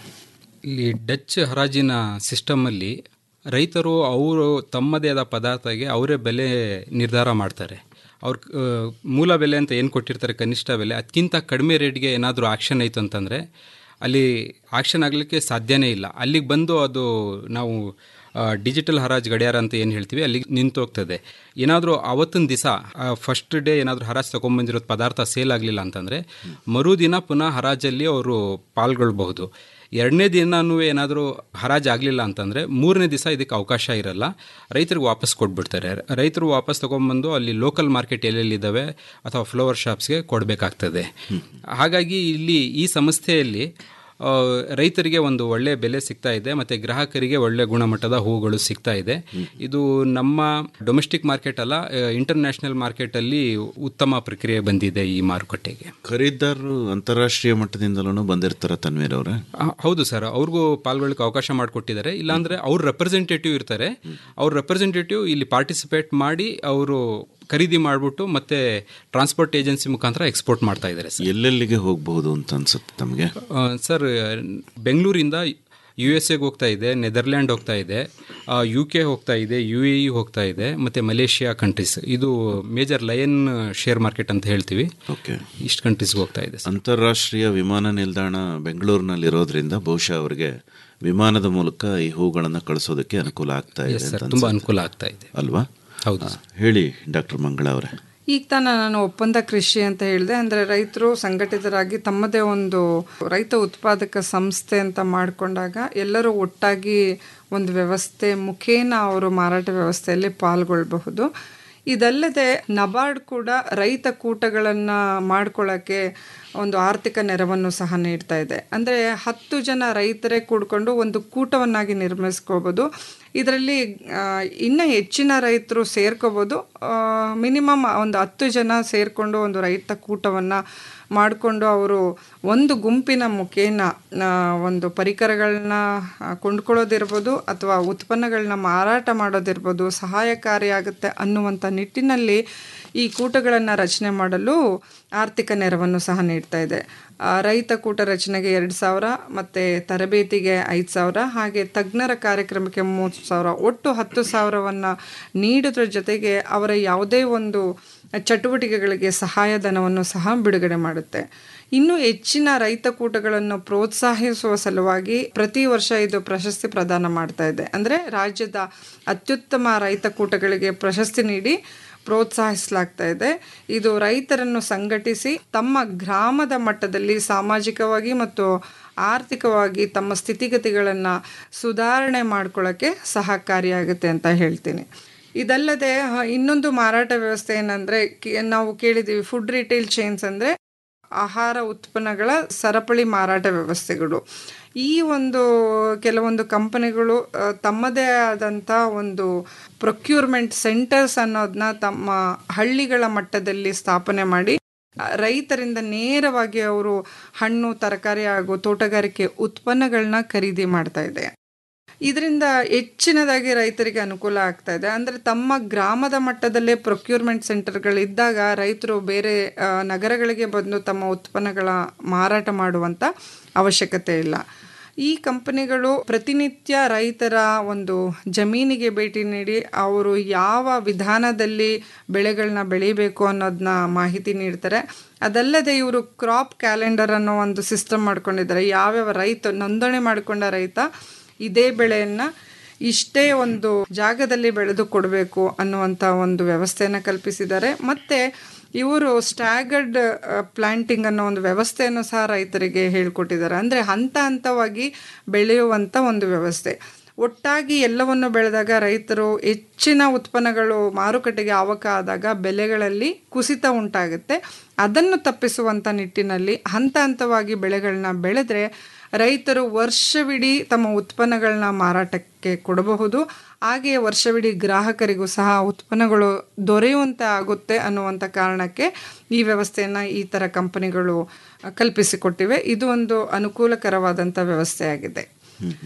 S1: ಇಲ್ಲಿ ಡಚ್ ಹರಾಜಿನ ಸಿಸ್ಟಮಲ್ಲಿ ರೈತರು ಅವರು ತಮ್ಮದೇ ಆದ ಪದಾರ್ಥಗೆ ಅವರೇ ಬೆಲೆ ನಿರ್ಧಾರ ಮಾಡ್ತಾರೆ ಅವ್ರ ಆ, ಮೂಲ ಬೆಲೆ ಅಂತ ಏನು ಕೊಟ್ಟಿರ್ತಾರೆ ಕನಿಷ್ಠ ಬೆಲೆ ಅದಕ್ಕಿಂತ ಕಡಿಮೆ ರೇಟ್ಗೆ ಏನಾದರೂ ಆಕ್ಷನ್ ಆಯಿತು ಅಂತಂದರೆ ಅಲ್ಲಿ ಆಕ್ಷನ್ ಆಗಲಿಕ್ಕೆ ಸಾಧ್ಯನೇ ಇಲ್ಲ ಅಲ್ಲಿಗೆ ಬಂದು ಅದು ನಾವು ಡಿಜಿಟಲ್ ಹರಾಜ್ ಗಡಿಯಾರ ಅಂತ ಏನು ಹೇಳ್ತೀವಿ ಅಲ್ಲಿಗೆ ನಿಂತೋಗ್ತದೆ ಏನಾದರೂ ಅವತ್ತಿನ ದಿವಸ ಫಸ್ಟ್ ಡೇ ಏನಾದರೂ ಹರಾಜು ತೊಗೊಂಬಂದಿರೋ ಪದಾರ್ಥ ಸೇಲ್ ಆಗಲಿಲ್ಲ ಅಂತಂದರೆ ಮರುದಿನ ಪುನಃ ಹರಾಜಲ್ಲಿ ಅವರು ಪಾಲ್ಗೊಳ್ಬಹುದು ಎರಡನೇ ದಿನನೂ ಏನಾದರೂ ಹರಾಜು ಆಗಲಿಲ್ಲ ಅಂತಂದರೆ ಮೂರನೇ ದಿವಸ ಇದಕ್ಕೆ ಅವಕಾಶ ಇರಲ್ಲ ರೈತರಿಗೆ ವಾಪಸ್ ಕೊಟ್ಬಿಡ್ತಾರೆ ರೈತರು ವಾಪಸ್ ತೊಗೊಂಬಂದು ಅಲ್ಲಿ ಲೋಕಲ್ ಮಾರ್ಕೆಟ್ ಎಲ್ಲೆಲ್ಲಿದ್ದಾವೆ ಅಥವಾ ಫ್ಲವರ್ ಶಾಪ್ಸ್ಗೆ ಕೊಡಬೇಕಾಗ್ತದೆ ಹಾಗಾಗಿ ಇಲ್ಲಿ ಈ ಸಂಸ್ಥೆಯಲ್ಲಿ ಆ, ರೈತರಿಗೆ ಒಂದು ಒಳ್ಳೆಯ ಬೆಲೆ ಸಿಗ್ತಾ ಇದೆ ಮತ್ತು ಗ್ರಾಹಕರಿಗೆ ಒಳ್ಳೆ ಗುಣಮಟ್ಟದ ಹೂಗಳು ಸಿಗ್ತಾ ಇದೆ ಇದು ನಮ್ಮ ಡೊಮೆಸ್ಟಿಕ್ ಮಾರ್ಕೆಟ್ ಅಲ್ಲ ಇಂಟರ್ನ್ಯಾಷನಲ್ ಮಾರ್ಕೆಟಲ್ಲಿ ಉತ್ತಮ ಪ್ರಕ್ರಿಯೆ ಬಂದಿದೆ ಈ ಮಾರುಕಟ್ಟೆಗೆ
S9: ಖರೀದಿದಾರರು ಅಂತಾರಾಷ್ಟ್ರೀಯ ಮಟ್ಟದಿಂದಲೂ ಬಂದಿರ್ತಾರ ತನ್ವೀರ್ ಅವರೇ
S1: ಆ, ಹೌದು ಸರ್ ಅವ್ರಿಗೂ ಪಾಲ್ಗೊಳ್ಳಕ್ಕೆ ಅವಕಾಶ ಮಾಡಿಕೊಟ್ಟಿದ್ದಾರೆ ಇಲ್ಲಾಂದ್ರೆ ಅವ್ರ ರೆಪ್ರೆಸೆಂಟೇಟಿವ್ ಇರ್ತಾರೆ ಅವ್ರ ರೆಪ್ರೆಸೆಂಟೇಟಿವ್ ಇಲ್ಲಿ ಪಾರ್ಟಿಸಿಪೇಟ್ ಮಾಡಿ ಅವರು ಖರೀದಿ ಮಾಡಿಬಿಟ್ಟು ಮತ್ತೆ ಟ್ರಾನ್ಸ್ಪೋರ್ಟ್ ಏಜೆನ್ಸಿ ಮುಖಾಂತರ ಎಕ್ಸ್ಪೋರ್ಟ್ ಮಾಡ್ತಾ ಇದ್ದಾರೆ ಸರ್
S9: ಎಲ್ಲೆಲ್ಲಿಗೆ ಹೋಗಬಹುದು ಅಂತ ಅನ್ಸುತ್ತೆ ತಮಗೆ
S1: ಆ, ಸರ್ ಬೆಂಗಳೂರಿಂದ ಯು ಎಸ್ ಎಗೆ ಹೋಗ್ತಾ ಇದೆ ನೆದರ್ಲ್ಯಾಂಡ್ ಹೋಗ್ತಾ ಇದೆ ಯು ಕೆ ಹೋಗ್ತಾ ಇದೆ ಯು ಎ ಇ ಹೋಗ್ತಾ ಇದೆ ಮತ್ತು ಮಲೇಷಿಯಾ ಕಂಟ್ರೀಸ್ ಇದು ಮೇಜರ್ ಲಯನ್ ಶೇರ್ ಮಾರ್ಕೆಟ್ ಅಂತ ಹೇಳ್ತೀವಿ
S9: ಓಕೆ
S1: ಇಷ್ಟು ಕಂಟ್ರೀಸ್ಗೆ ಹೋಗ್ತಾ ಇದೆ
S9: ಅಂತಾರಾಷ್ಟ್ರೀಯ ವಿಮಾನ ನಿಲ್ದಾಣ ಬೆಂಗಳೂರಿನಲ್ಲಿರೋದ್ರಿಂದ ಬಹುಶಃ ಅವರಿಗೆ ವಿಮಾನದ ಮೂಲಕ ಈ ಹೂಗಳನ್ನು ಕಳಿಸೋದಕ್ಕೆ ಅನುಕೂಲ ಆಗ್ತಾ ಇದೆ
S1: Yes, sir.
S9: ಅಂತ
S1: ತುಂಬಾ
S9: ಅನ್ಸುತ್ತೆ.
S1: ಅನುಕೂಲ ಆಗ್ತಾ ಇದೆ
S9: ಅಲ್ವಾ
S1: ಹೌದು
S9: ಆ, ಹೇಳಿ ಡಾಕ್ಟರ್ ಮಂಗಳ ಅವರೇ
S10: ಈಗ ತಾನ ನಾನು ಒಪ್ಪಂದ ಕೃಷಿ ಅಂತ ಹೇಳಿದೆ ಅಂದರೆ ರೈತರು ಸಂಘಟಿತರಾಗಿ ತಮ್ಮದೇ ಒಂದು ರೈತ ಉತ್ಪಾದಕ ಸಂಸ್ಥೆ ಅಂತ ಮಾಡಿಕೊಂಡಾಗ ಎಲ್ಲರೂ ಒಟ್ಟಾಗಿ ಒಂದು ವ್ಯವಸ್ಥೆ ಮುಖೇನ ಅವರು ಮಾರಾಟ ವ್ಯವಸ್ಥೆಯಲ್ಲಿ ಪಾಲ್ಗೊಳ್ಬಹುದು ಇದಲ್ಲದೆ ನಬಾರ್ಡ್ ಕೂಡ ರೈತ ಕೂಟಗಳನ್ನು ಮಾಡ್ಕೊಳ್ಳೋಕ್ಕೆ ಒಂದು ಆರ್ಥಿಕ ನೆರವನ್ನು ಸಹ ನೀಡ್ತಾ ಇದೆ ಅಂದರೆ ಹತ್ತು ಜನ ರೈತರೇ ಕೂಡ್ಕೊಂಡು ಒಂದು ಕೂಟವನ್ನಾಗಿ ನಿರ್ಮಿಸ್ಕೋಬೋದು ಇದರಲ್ಲಿ ಇನ್ನೂ ಹೆಚ್ಚಿನ ರೈತರು ಸೇರ್ಕೋಬೋದು ಮಿನಿಮಮ್ ಒಂದು ಹತ್ತು ಜನ ಸೇರಿಕೊಂಡು ಒಂದು ರೈತ ಕೂಟವನ್ನು ಮಾಡಿಕೊಂಡು ಅವರು ಒಂದು ಗುಂಪಿನ ಮುಖೇನ ಆ, ಒಂದು ಪರಿಕರಗಳನ್ನ ಆ, ಕೊಂಡ್ಕೊಳ್ಳೋದಿರ್ಬೋದು ಅಥವಾ ಉತ್ಪನ್ನಗಳನ್ನ ಮಾರಾಟ ಮಾಡೋದಿರ್ಬೋದು ಸಹಾಯಕಾರಿಯಾಗುತ್ತೆ ಅನ್ನುವಂಥ ನಿಟ್ಟಿನಲ್ಲಿ ಈ ಕೂಟಗಳನ್ನು ರಚನೆ ಮಾಡಲು ಆರ್ಥಿಕ ನೆರವನ್ನು ಸಹ ನೀಡ್ತಾ ಇದೆ ಆ, ರೈತ ಕೂಟ ರಚನೆಗೆ ಎರಡು ಸಾವಿರ ಮತ್ತು ತರಬೇತಿಗೆ ಐದು ಸಾವಿರ ಹಾಗೆ ತಜ್ಞರ ಕಾರ್ಯಕ್ರಮಕ್ಕೆ ಮೂವತ್ತು ಸಾವಿರ ಒಟ್ಟು ಹತ್ತು ಸಾವಿರವನ್ನು ನೀಡೋದ್ರ ಜೊತೆಗೆ ಅವರ ಯಾವುದೇ ಒಂದು ಚಟುವಟಿಕೆಗಳಿಗೆ ಸಹಾಯಧನವನ್ನು ಸಹ ಬಿಡುಗಡೆ ಮಾಡುತ್ತೆ ಇನ್ನು ಹೆಚ್ಚಿನ ರೈತ ಕೂಟಗಳನ್ನು ಪ್ರೋತ್ಸಾಹಿಸುವ ಸಲುವಾಗಿ ಪ್ರತಿ ವರ್ಷ ಇದು ಪ್ರಶಸ್ತಿ ಪ್ರದಾನ ಮಾಡ್ತಾ ಇದೆ ಅಂದರೆ ರಾಜ್ಯದ ಅತ್ಯುತ್ತಮ ರೈತ ಕೂಟಗಳಿಗೆ ಪ್ರಶಸ್ತಿ ನೀಡಿ ಪ್ರೋತ್ಸಾಹಿಸಲಾಗ್ತಾ ಇದೆ ಇದು ರೈತರನ್ನು ಸಂಘಟಿಸಿ ತಮ್ಮ ಗ್ರಾಮದ ಮಟ್ಟದಲ್ಲಿ ಸಾಮಾಜಿಕವಾಗಿ ಮತ್ತು ಆರ್ಥಿಕವಾಗಿ ತಮ್ಮ ಸ್ಥಿತಿಗತಿಗಳನ್ನು ಸುಧಾರಣೆ ಮಾಡ್ಕೊಳ್ಳೋಕ್ಕೆ ಸಹಕಾರಿಯಾಗುತ್ತೆ ಅಂತ ಹೇಳ್ತೀನಿ ಇದಲ್ಲದೆ ಹ, ಇನ್ನೊಂದು ಮಾರಾಟ ವ್ಯವಸ್ಥೆ ಏನಂದರೆ ನಾವು ಕೇಳಿದ್ದೀವಿ ಫುಡ್ ರಿಟೇಲ್ ಚೈನ್ಸ್ ಅಂದರೆ ಆಹಾರ ಉತ್ಪನ್ನಗಳ ಸರಪಳಿ ಮಾರಾಟ ವ್ಯವಸ್ಥೆಗಳು ಈ ಒಂದು ಕೆಲವೊಂದು ಕಂಪನಿಗಳು ಆ, ತಮ್ಮದೇ ಆದಂಥ ಒಂದು ಪ್ರೊಕ್ಯೂರ್ಮೆಂಟ್ ಸೆಂಟರ್ಸ್ ಅನ್ನೋದನ್ನ ತಮ್ಮ ಹಳ್ಳಿಗಳ ಮಟ್ಟದಲ್ಲಿ ಸ್ಥಾಪನೆ ಮಾಡಿ ಆ, ರೈತರಿಂದ ನೇರವಾಗಿ ಅವರು ಹಣ್ಣು ತರಕಾರಿ ಹಾಗೂ ತೋಟಗಾರಿಕೆ ಉತ್ಪನ್ನಗಳನ್ನ ಖರೀದಿ ಮಾಡ್ತಾ ಇದೆ ಇದರಿಂದ ಹೆಚ್ಚಿನದಾಗಿ ರೈತರಿಗೆ ಅನುಕೂಲ ಆಗ್ತಾ ಇದೆ ಅಂದರೆ ತಮ್ಮ ಗ್ರಾಮದ ಮಟ್ಟದಲ್ಲೇ ಪ್ರೊಕ್ಯೂರ್ಮೆಂಟ್ ಸೆಂಟರ್ಗಳಿದ್ದಾಗ ರೈತರು ಬೇರೆ ಆ, ನಗರಗಳಿಗೆ ಬಂದು ತಮ್ಮ ಉತ್ಪನ್ನಗಳ ಮಾರಾಟ ಮಾಡುವಂಥ ಅವಶ್ಯಕತೆ ಇಲ್ಲ ಈ ಕಂಪನಿಗಳು ಪ್ರತಿನಿತ್ಯ ರೈತರ ಒಂದು ಜಮೀನಿಗೆ ಭೇಟಿ ನೀಡಿ ಅವರು ಯಾವ ವಿಧಾನದಲ್ಲಿ ಬೆಳೆಗಳನ್ನ ಬೆಳಿಬೇಕು ಅನ್ನೋದನ್ನ ಮಾಹಿತಿ ನೀಡ್ತಾರೆ ಅದಲ್ಲದೆ ಇವರು ಕ್ರಾಪ್ ಕ್ಯಾಲೆಂಡರ್ ಅನ್ನೋ ಒಂದು ಸಿಸ್ಟಮ್ ಮಾಡ್ಕೊಂಡಿದ್ದಾರೆ ಯಾವ್ಯಾವ ರೈತ ನೋಂದಣಿ ಮಾಡಿಕೊಂಡ ರೈತ ಇದೇ ಬೆಳೆಯನ್ನು ಇಷ್ಟೇ ಒಂದು ಜಾಗದಲ್ಲಿ ಬೆಳೆದು ಕೊಡಬೇಕು ಅನ್ನುವಂಥ ಒಂದು ವ್ಯವಸ್ಥೆಯನ್ನು ಕಲ್ಪಿಸಿದ್ದಾರೆ ಮತ್ತು ಇವರು ಸ್ಟ್ಯಾಗರ್ಡ್ ಪ್ಲಾಂಟಿಂಗ್ ಅನ್ನೋ ಒಂದು ವ್ಯವಸ್ಥೆಯನ್ನು ಸಹ ರೈತರಿಗೆ ಹೇಳಿಕೊಟ್ಟಿದ್ದಾರೆ ಅಂದರೆ ಹಂತ ಹಂತವಾಗಿ ಬೆಳೆಯುವಂಥ ಒಂದು ವ್ಯವಸ್ಥೆ ಒಟ್ಟಾಗಿ ಎಲ್ಲವನ್ನು ಬೆಳೆದಾಗ ರೈತರು ಹೆಚ್ಚಿನ ಉತ್ಪನ್ನಗಳು ಮಾರುಕಟ್ಟೆಗೆ ಆವಕ ಆದಾಗ ಬೆಲೆಗಳಲ್ಲಿ ಕುಸಿತ ಉಂಟಾಗುತ್ತೆ ಅದನ್ನು ತಪ್ಪಿಸುವಂಥ ನಿಟ್ಟಿನಲ್ಲಿ ಹಂತ ಹಂತವಾಗಿ ಬೆಳೆಗಳನ್ನ ಬೆಳೆದ್ರೆ ರೈತರು ವರ್ಷವಿಡೀ ತಮ್ಮ ಉತ್ಪನ್ನಗಳನ್ನ ಮಾರಾಟಕ್ಕೆ ಕೊಡಬಹುದು ಹಾಗೆಯೇ ವರ್ಷವಿಡೀ ಗ್ರಾಹಕರಿಗೂ ಸಹ ಉತ್ಪನ್ನಗಳು ದೊರೆಯುವಂತೆ ಆಗುತ್ತೆ ಅನ್ನುವಂಥ ಕಾರಣಕ್ಕೆ ಈ ವ್ಯವಸ್ಥೆಯನ್ನು ಈ ಥರ ಕಂಪನಿಗಳು ಕಲ್ಪಿಸಿಕೊಟ್ಟಿವೆ ಇದು ಒಂದು ಅನುಕೂಲಕರವಾದಂಥ ವ್ಯವಸ್ಥೆಯಾಗಿದೆ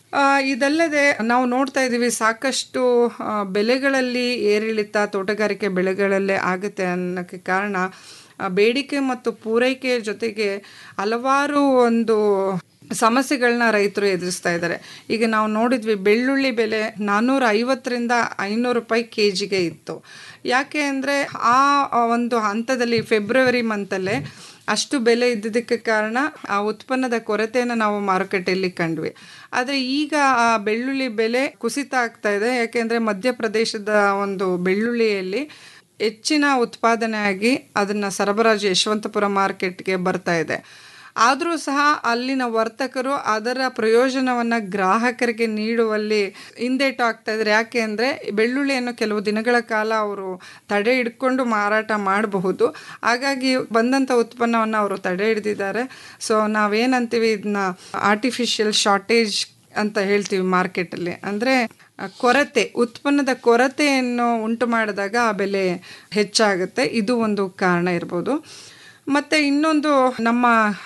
S10: ಆ, ಇದಲ್ಲದೆ ನಾವು ನೋಡ್ತಾ ಇದ್ದೀವಿ ಸಾಕಷ್ಟು ಆ, ಬೆಲೆಗಳಲ್ಲಿ ಏರಿಳಿತ ತೋಟಗಾರಿಕೆ ಬೆಳೆಗಳಲ್ಲೇ ಆಗುತ್ತೆ ಅನ್ನೋಕ್ಕೆ ಕಾರಣ ಆ, ಬೇಡಿಕೆ ಮತ್ತು ಪೂರೈಕೆ ಜೊತೆಗೆ ಹಲವಾರು ಒಂದು ಸಮಸ್ಯೆಗಳನ್ನ ರೈತರು ಎದುರಿಸ್ತಾ ಇದ್ದಾರೆ ಈಗ ನಾವು ನೋಡಿದ್ವಿ ಬೆಳ್ಳುಳ್ಳಿ ಬೆಲೆ ನಾನ್ನೂರ ಐವತ್ತರಿಂದ ಐನೂರು ರೂಪಾಯಿ ಕೆ ಜಿಗೆ ಇತ್ತು ಯಾಕೆ ಅಂದರೆ ಆ ಒಂದು ಹಂತದಲ್ಲಿ ಫೆಬ್ರವರಿ ಮಂತಲ್ಲೇ ಅಷ್ಟು ಬೆಲೆ ಇದ್ದಿದ್ದಕ್ಕೆ ಕಾರಣ ಆ ಉತ್ಪನ್ನದ ಕೊರತೆಯನ್ನು ನಾವು ಮಾರುಕಟ್ಟೆಯಲ್ಲಿ ಕಂಡ್ವಿ ಆದರೆ ಈಗ ಆ ಬೆಳ್ಳುಳ್ಳಿ ಬೆಲೆ ಕುಸಿತ ಆಗ್ತಾ ಇದೆ ಯಾಕೆಂದರೆ ಮಧ್ಯಪ್ರದೇಶದ ಒಂದು ಬೆಳ್ಳುಳ್ಳಿಯಲ್ಲಿ ಹೆಚ್ಚಿನ ಉತ್ಪಾದನೆ ಆಗಿ ಅದನ್ನು ಸರಬರಾಜು ಯಶವಂತಪುರ ಮಾರ್ಕೆಟ್ಗೆ ಬರ್ತಾ ಇದೆ ಆದರೂ ಸಹ ಅಲ್ಲಿನ ವರ್ತಕರು ಅದರ ಪ್ರಯೋಜನವನ್ನು ಗ್ರಾಹಕರಿಗೆ ನೀಡುವಲ್ಲಿ ಹಿಂದೇಟು ಆಗ್ತಾ ಇದ್ದಾರೆ ಯಾಕೆ ಅಂದರೆ ಬೆಳ್ಳುಳ್ಳಿಯನ್ನು ಕೆಲವು ದಿನಗಳ ಕಾಲ ಅವರು ತಡೆ ಹಿಡ್ಕೊಂಡು ಮಾರಾಟ ಮಾಡಬಹುದು ಹಾಗಾಗಿ ಬಂದಂಥ ಉತ್ಪನ್ನವನ್ನು ಅವರು ತಡೆ ಹಿಡಿದಿದ್ದಾರೆ ಸೊ ನಾವೇನಂತೀವಿ ಇದನ್ನ ಆರ್ಟಿಫಿಷಿಯಲ್ ಶಾರ್ಟೇಜ್ ಅಂತ ಹೇಳ್ತೀವಿ ಮಾರ್ಕೆಟಲ್ಲಿ ಅಂದರೆ ಕೊರತೆ ಉತ್ಪನ್ನದ ಕೊರತೆಯನ್ನು ಉಂಟು ಮಾಡಿದಾಗ ಆ ಬೆಲೆ ಹೆಚ್ಚಾಗುತ್ತೆ ಇದು ಒಂದು ಕಾರಣ ಇರ್ಬೋದು ಮತ್ತು ಇನ್ನೊಂದು ನಮ್ಮ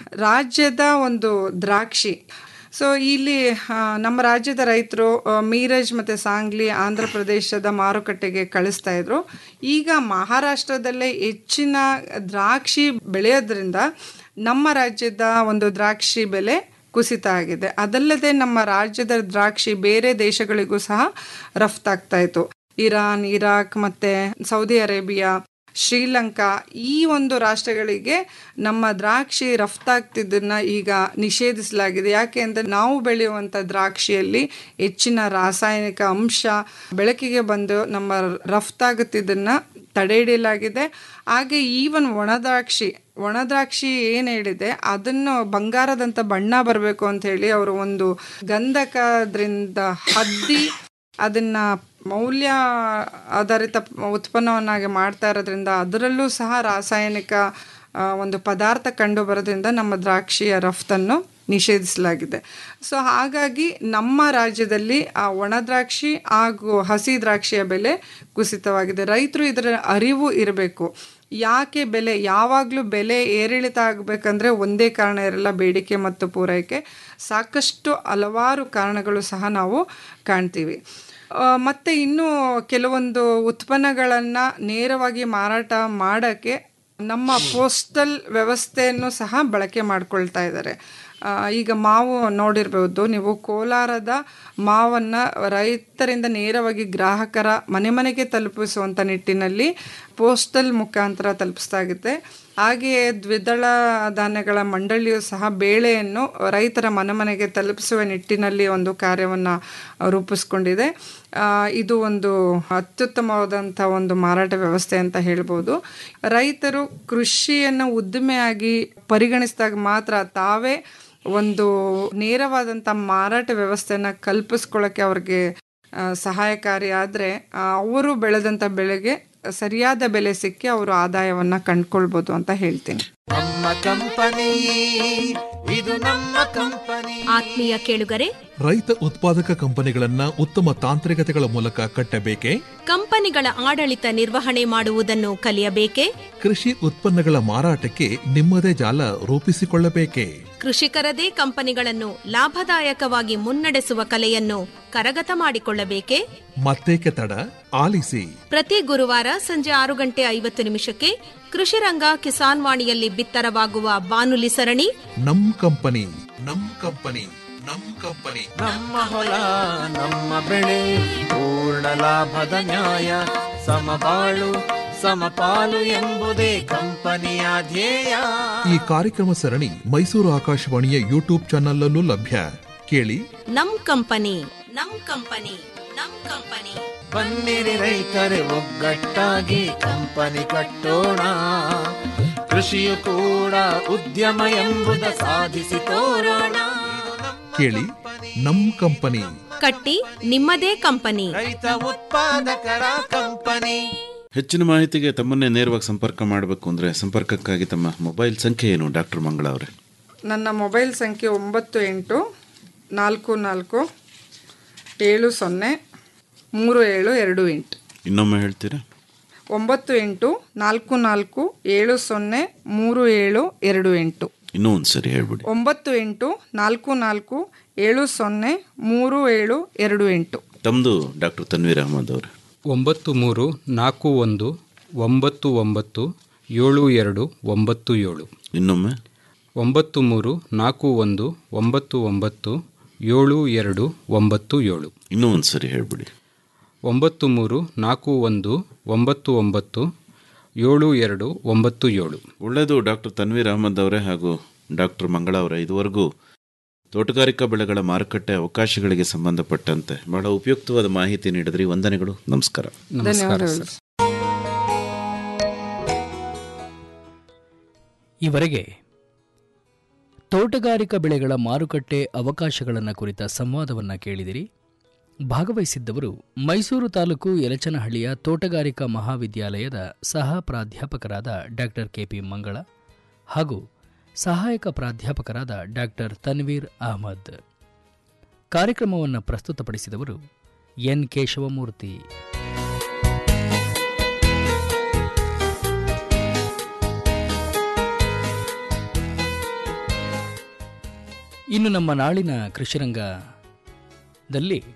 S10: ರಾಜ್ಯದ ಒಂದು ದ್ರಾಕ್ಷಿ ಸೊ ಇಲ್ಲಿ ಆ, ನಮ್ಮ ರಾಜ್ಯದ ರೈತರು ಆ, ಮೀರಜ್ ಮತ್ತು ಸಾಂಗ್ಲಿ ಆಂಧ್ರ ಪ್ರದೇಶದ ಮಾರುಕಟ್ಟೆಗೆ ಕಳಿಸ್ತಾ ಇದ್ರು ಈಗ ಮಹಾರಾಷ್ಟ್ರದಲ್ಲೇ ಹೆಚ್ಚಿನ ದ್ರಾಕ್ಷಿ ಬೆಳೆಯೋದ್ರಿಂದ ನಮ್ಮ ರಾಜ್ಯದ ಒಂದು ದ್ರಾಕ್ಷಿ ಬೆಲೆ ಕುಸಿತ ಆಗಿದೆ ಅದಲ್ಲದೆ ನಮ್ಮ ರಾಜ್ಯದ ದ್ರಾಕ್ಷಿ ಬೇರೆ ದೇಶಗಳಿಗೂ ಸಹ ರಫ್ತಾಗ್ತಾ ಇತ್ತು ಇರಾನ್ ಇರಾಕ್ ಮತ್ತು ಸೌದಿ ಅರೇಬಿಯಾ ಶ್ರೀಲಂಕಾ ಈ ಒಂದು ರಾಷ್ಟ್ರಗಳಿಗೆ ನಮ್ಮ ದ್ರಾಕ್ಷಿ ರಫ್ತಾಗ್ತಿದ್ದನ್ನ ಈಗ ನಿಷೇಧಿಸಲಾಗಿದೆ ಯಾಕೆ ಅಂದರೆ ನಾವು ಬೆಳೆಯುವಂಥ ದ್ರಾಕ್ಷಿಯಲ್ಲಿ ಹೆಚ್ಚಿನ ರಾಸಾಯನಿಕ ಅಂಶ ಬೆಳಕಿಗೆ ಬಂದು ನಮ್ಮ ರಫ್ತಾಗುತ್ತಿದ್ದನ್ನ ತಡೆ ಹಿಡಿಯಲಾಗಿದೆ ಹಾಗೆ ಈವನ್ ಒಣದ್ರಾಕ್ಷಿ ಒಣದ್ರಾಕ್ಷಿ ಏನು ಹೇಳಿದೆ ಅದನ್ನು ಬಂಗಾರದಂಥ ಬಣ್ಣ ಬರಬೇಕು ಅಂತ ಹೇಳಿ ಅವರು ಒಂದು ಗಂಧಕದ್ರಿಂದ ಹದ್ದಿ ಅದನ್ನ ಮೌಲ್ಯ ಆಧಾರಿತ ಉತ್ಪನ್ನವನ್ನಾಗಿ ಮಾಡ್ತಾ ಇರೋದ್ರಿಂದ ಅದರಲ್ಲೂ ಸಹ ರಾಸಾಯನಿಕ ಆ, ಒಂದು ಪದಾರ್ಥ ಕಂಡು ಬರೋದ್ರಿಂದ ನಮ್ಮ ದ್ರಾಕ್ಷಿಯ ರಫ್ತನ್ನು ನಿಷೇಧಿಸಲಾಗಿದೆ ಸೊ ಹಾಗಾಗಿ ನಮ್ಮ ರಾಜ್ಯದಲ್ಲಿ ಆ ಒಣ ದ್ರಾಕ್ಷಿ ಹಾಗೂ ಹಸಿ ದ್ರಾಕ್ಷಿಯ ಬೆಲೆ ಕುಸಿತವಾಗಿದೆ ರೈತರು ಇದರ ಅರಿವು ಇರಬೇಕು ಯಾಕೆ ಬೆಲೆ ಯಾವಾಗಲೂ ಬೆಲೆ ಏರಿಳಿತ ಆಗಬೇಕಂದ್ರೆ ಒಂದೇ ಕಾರಣ ಇರಲ್ಲ ಬೇಡಿಕೆ ಮತ್ತು ಪೂರೈಕೆ ಸಾಕಷ್ಟು ಹಲವಾರು ಕಾರಣಗಳು ಸಹ ನಾವು ಕಾಣ್ತೀವಿ ಆ, ಮತ್ತೆ ಇನ್ನು ಕೆಲವೊಂದು ಉತ್ಪನ್ನಗಳನ್ನು ನೇರವಾಗಿ ಮಾರಾಟ ಮಾಡೋಕ್ಕೆ ನಮ್ಮ ಪೋಸ್ಟಲ್ ವ್ಯವಸ್ಥೆಯನ್ನು ಸಹ ಬಳಕೆ ಮಾಡ್ಕೊಳ್ತಾ ಇದ್ದಾರೆ ಆ, ಈಗ ಮಾವು ನೋಡಿರ್ಬೋದು ನೀವು ಕೋಲಾರದ ಮಾವನ್ನು ರೈತರಿಂದ ನೇರವಾಗಿ ಗ್ರಾಹಕರ ಮನೆ ಮನೆಗೆ ತಲುಪಿಸುವಂಥ ನಿಟ್ಟಿನಲ್ಲಿ ಪೋಸ್ಟಲ್ ಮುಖಾಂತರ ತಲುಪಿಸ್ತಾಗಿದೆ ಹಾಗೆಯೇ ದ್ವಿದಳ ಧಾನ್ಯಗಳ ಮಂಡಳಿಯು ಸಹ ಬೇಳೆಯನ್ನು ರೈತರ ಮನೆ ಮನೆಗೆ ತಲುಪಿಸುವ ನಿಟ್ಟಿನಲ್ಲಿ ಒಂದು ಕಾರ್ಯವನ್ನು ರೂಪಿಸ್ಕೊಂಡಿದೆ ಆ, ಇದು ಒಂದು ಅತ್ಯುತ್ತಮವಾದಂಥ ಒಂದು ಮಾರಾಟ ವ್ಯವಸ್ಥೆ ಅಂತ ಹೇಳ್ಬೋದು ರೈತರು ಕೃಷಿಯನ್ನು ಉದ್ದಿಮೆಯಾಗಿ ಪರಿಗಣಿಸಿದಾಗ ಮಾತ್ರ ತಾವೇ ಒಂದು ನೇರವಾದಂಥ ಮಾರಾಟ ವ್ಯವಸ್ಥೆಯನ್ನು ಕಲ್ಪಿಸ್ಕೊಳ್ಳೋಕ್ಕೆ ಅವ್ರಿಗೆ ಆ, ಸಹಾಯಕಾರಿ ಆದರೆ ಅವರು ಬೆಳೆದಂಥ ಬೆಳೆಗೆ ಸರಿಯಾದ ಬೆಲೆ ಸಿಕ್ಕಿ ಅವರು ಆದಾಯವನ್ನು ಕಂಡ್ಕೊಳ್ಬೋದು ಅಂತ ಹೇಳ್ತೀನಿ
S14: ನಮ್ಮ ಕಂಪನಿ ಇದು ನಮ್ಮ ಕಂಪನಿ
S11: ಆತ್ಮೀಯ ಕೇಳುಗರೆ
S12: ರೈತ ಉತ್ಪಾದಕ ಕಂಪನಿಗಳನ್ನ ಉತ್ತಮ ತಾಂತ್ರಿಕತೆಗಳ ಮೂಲಕ ಕಟ್ಟಬೇಕೆ
S11: ಕಂಪನಿಗಳ ಆಡಳಿತ ನಿರ್ವಹಣೆ ಮಾಡುವುದನ್ನು ಕಲಿಯಬೇಕೇ
S12: ಕೃಷಿ ಉತ್ಪನ್ನಗಳ ಮಾರಾಟಕ್ಕೆ ನಿಮ್ಮದೇ ಜಾಲ ರೂಪಿಸಿಕೊಳ್ಳಬೇಕೆ
S11: ಕೃಷಿಕರದೇ ಕಂಪನಿಗಳನ್ನು ಲಾಭದಾಯಕವಾಗಿ ಮುನ್ನಡೆಸುವ ಕಲೆಯನ್ನು ಕರಗತ ಮಾಡಿಕೊಳ್ಳಬೇಕೇ
S12: ಮತ್ತೇಕೆ ತಡ ಆಲಿಸಿ
S11: ಪ್ರತಿ ಗುರುವಾರ ಸಂಜೆ ಆರು ಗಂಟೆ ಐವತ್ತು ನಿಮಿಷಕ್ಕೆ ಕೃಷಿರಂಗ ಕಿಸಾನ್ ವಾಣಿಯಲ್ಲಿ ಬಿತ್ತರವಾಗುವ ಬಾನುಲಿ ಸರಣಿ
S12: ನಮ್ ಕಂಪನಿ ನಮ್ ಕಂಪನಿ ನಮ್ ಕಂಪನಿ
S14: ನಮ್ಮ ಹೊಲ ನಮ್ಮ ಬೆಳೆ ಪೂರ್ಣ ಲಾಭದ ನ್ಯಾಯ ಸಮಬಾಳು ಸಮಪಾಲು ಎಂಬುದೇ ಕಂಪನಿಯ ಧ್ಯೇಯ
S12: ಈ ಕಾರ್ಯಕ್ರಮ ಸರಣಿ ಮೈಸೂರು ಆಕಾಶವಾಣಿಯ ಯೂಟ್ಯೂಬ್ ಚಾನಲ್ಲೂ ಲಭ್ಯ ಕೇಳಿ
S11: ನಮ್ ಕಂಪನಿ ನಮ್ ಕಂಪನಿ ನಮ್ ಕಂಪನಿ
S14: ಬನ್ನಿರಿ ರೈತರೆ ಒಗ್ಗಟ್ಟಾಗಿ ಕಂಪನಿ ಕಟ್ಟೋಣ ಕೃಷಿಯು ಕೂಡ ಉದ್ಯಮ ಎಂಬುದ ಸಾಧಿಸಿ ತೋರೋಣ
S12: ಕೇಳಿ ನಮ್ ಕಂಪನಿ
S11: ಕಟ್ಟಿ ನಿಮ್ಮದೇ ಕಂಪನಿ
S14: ರೈತ ಉತ್ಪಾದಕರ ಕಂಪನಿ
S9: ಹೆಚ್ಚಿನ ಮಾಹಿತಿಗೆ ತಮ್ಮನ್ನೇ ನೇರವಾಗಿ ಸಂಪರ್ಕ ಮಾಡಬೇಕು ಅಂದರೆ ಸಂಪರ್ಕಕ್ಕಾಗಿ ತಮ್ಮ ಮೊಬೈಲ್ ಸಂಖ್ಯೆ ಏನು ಡಾಕ್ಟರ್ ಮಂಗಳ ಅವರೇ
S10: ನನ್ನ ಮೊಬೈಲ್ ಸಂಖ್ಯೆ ಒಂಬತ್ತು ಎಂಟು ನಾಲ್ಕು ನಾಲ್ಕು ಏಳು ಸೊನ್ನೆ ಮೂರು ಏಳು ಎರಡು ಎಂಟು
S9: ಇನ್ನೊಮ್ಮೆ ಹೇಳ್ತೀರಾ
S10: ಒಂಬತ್ತು ಎಂಟು ನಾಲ್ಕು ನಾಲ್ಕು ಏಳು ಸೊನ್ನೆ ಮೂರು ಏಳು ಎರಡು ಎಂಟು
S9: ಇನ್ನೂ ಒಂದು ಸರಿ ಹೇಳ್ಬಿಡಿ
S10: ಒಂಬತ್ತು ಎಂಟು ನಾಲ್ಕು ನಾಲ್ಕು ಏಳು ಸೊನ್ನೆ ಮೂರು ಏಳು ಎರಡು ಎಂಟು
S9: ತಮ್ಮದು ಡಾಕ್ಟರ್ ತನ್ವೀರ್ ಅಹಮದ್ ಅವರು
S1: ಒಂಬತ್ತು ಮೂರು ನಾಲ್ಕು ಒಂದು ಒಂಬತ್ತು ಒಂಬತ್ತು ಏಳು ಎರಡು ಒಂಬತ್ತು ಏಳು
S9: ಇನ್ನೊಮ್ಮೆ
S1: ಒಂಬತ್ತು ಮೂರು ನಾಲ್ಕು ಒಂದು ಒಂಬತ್ತು ಒಂಬತ್ತು ಏಳು ಎರಡು ಒಂಬತ್ತು ಏಳು
S9: ಇನ್ನೂ ಒಂದು ಸರಿ ಹೇಳ್ಬಿಡಿ
S1: ಒಂಬತ್ತು ಮೂರು ನಾಲ್ಕು ಒಂದು ಒಂಬತ್ತು ಒಂಬತ್ತು ಏಳು ಎರಡು ಒಂಬತ್ತು ಏಳು
S9: ಒಳ್ಳೆಯದು ಡಾಕ್ಟರ್ ತನ್ವೀರ್ ಅಹಮದ್ ಅವರೇ ಹಾಗೂ ಡಾಕ್ಟರ್ ಮಂಗಳ ಅವರೇ ಇದುವರೆಗೂ ತೋಟಗಾರಿಕಾ ಬೆಳೆಗಳ ಮಾರುಕಟ್ಟೆ ಅವಕಾಶಗಳಿಗೆ ಸಂಬಂಧಪಟ್ಟಂತೆ ಬಹಳ ಉಪಯುಕ್ತವಾದ ಮಾಹಿತಿ ನೀಡಿದ್ರಿ ವಂದನೆಗಳು ನಮಸ್ಕಾರ
S10: ಧನ್ಯವಾದಗಳು
S2: ಈವರೆಗೆ ತೋಟಗಾರಿಕಾ ಬೆಳೆಗಳ ಮಾರುಕಟ್ಟೆ ಅವಕಾಶಗಳನ್ನು ಕುರಿತ ಸಂವಾದವನ್ನು ಕೇಳಿದಿರಿ ಭಾಗವಹಿಸಿದ್ದವರು ಮೈಸೂರು ತಾಲೂಕು ಯಲಚನಹಳ್ಳಿಯ ತೋಟಗಾರಿಕಾ ಮಹಾವಿದ್ಯಾಲಯದ ಸಹ ಪ್ರಾಧ್ಯಾಪಕರಾದ ಡಾಕ್ಟರ್ ಕೆಪಿ ಮಂಗಳ ಹಾಗೂ ಸಹಾಯಕ ಪ್ರಾಧ್ಯಾಪಕರಾದ ಡಾಕ್ಟರ್ ತನ್ವೀರ್ ಅಹಮದ್ ಕಾರ್ಯಕ್ರಮವನ್ನು ಪ್ರಸ್ತುತಪಡಿಸಿದವರು ಎನ್ ಕೇಶವಮೂರ್ತಿ ಇನ್ನು ನಮ್ಮ ನಾಳಿನ ಕೃಷಿರಂಗದಲ್ಲಿ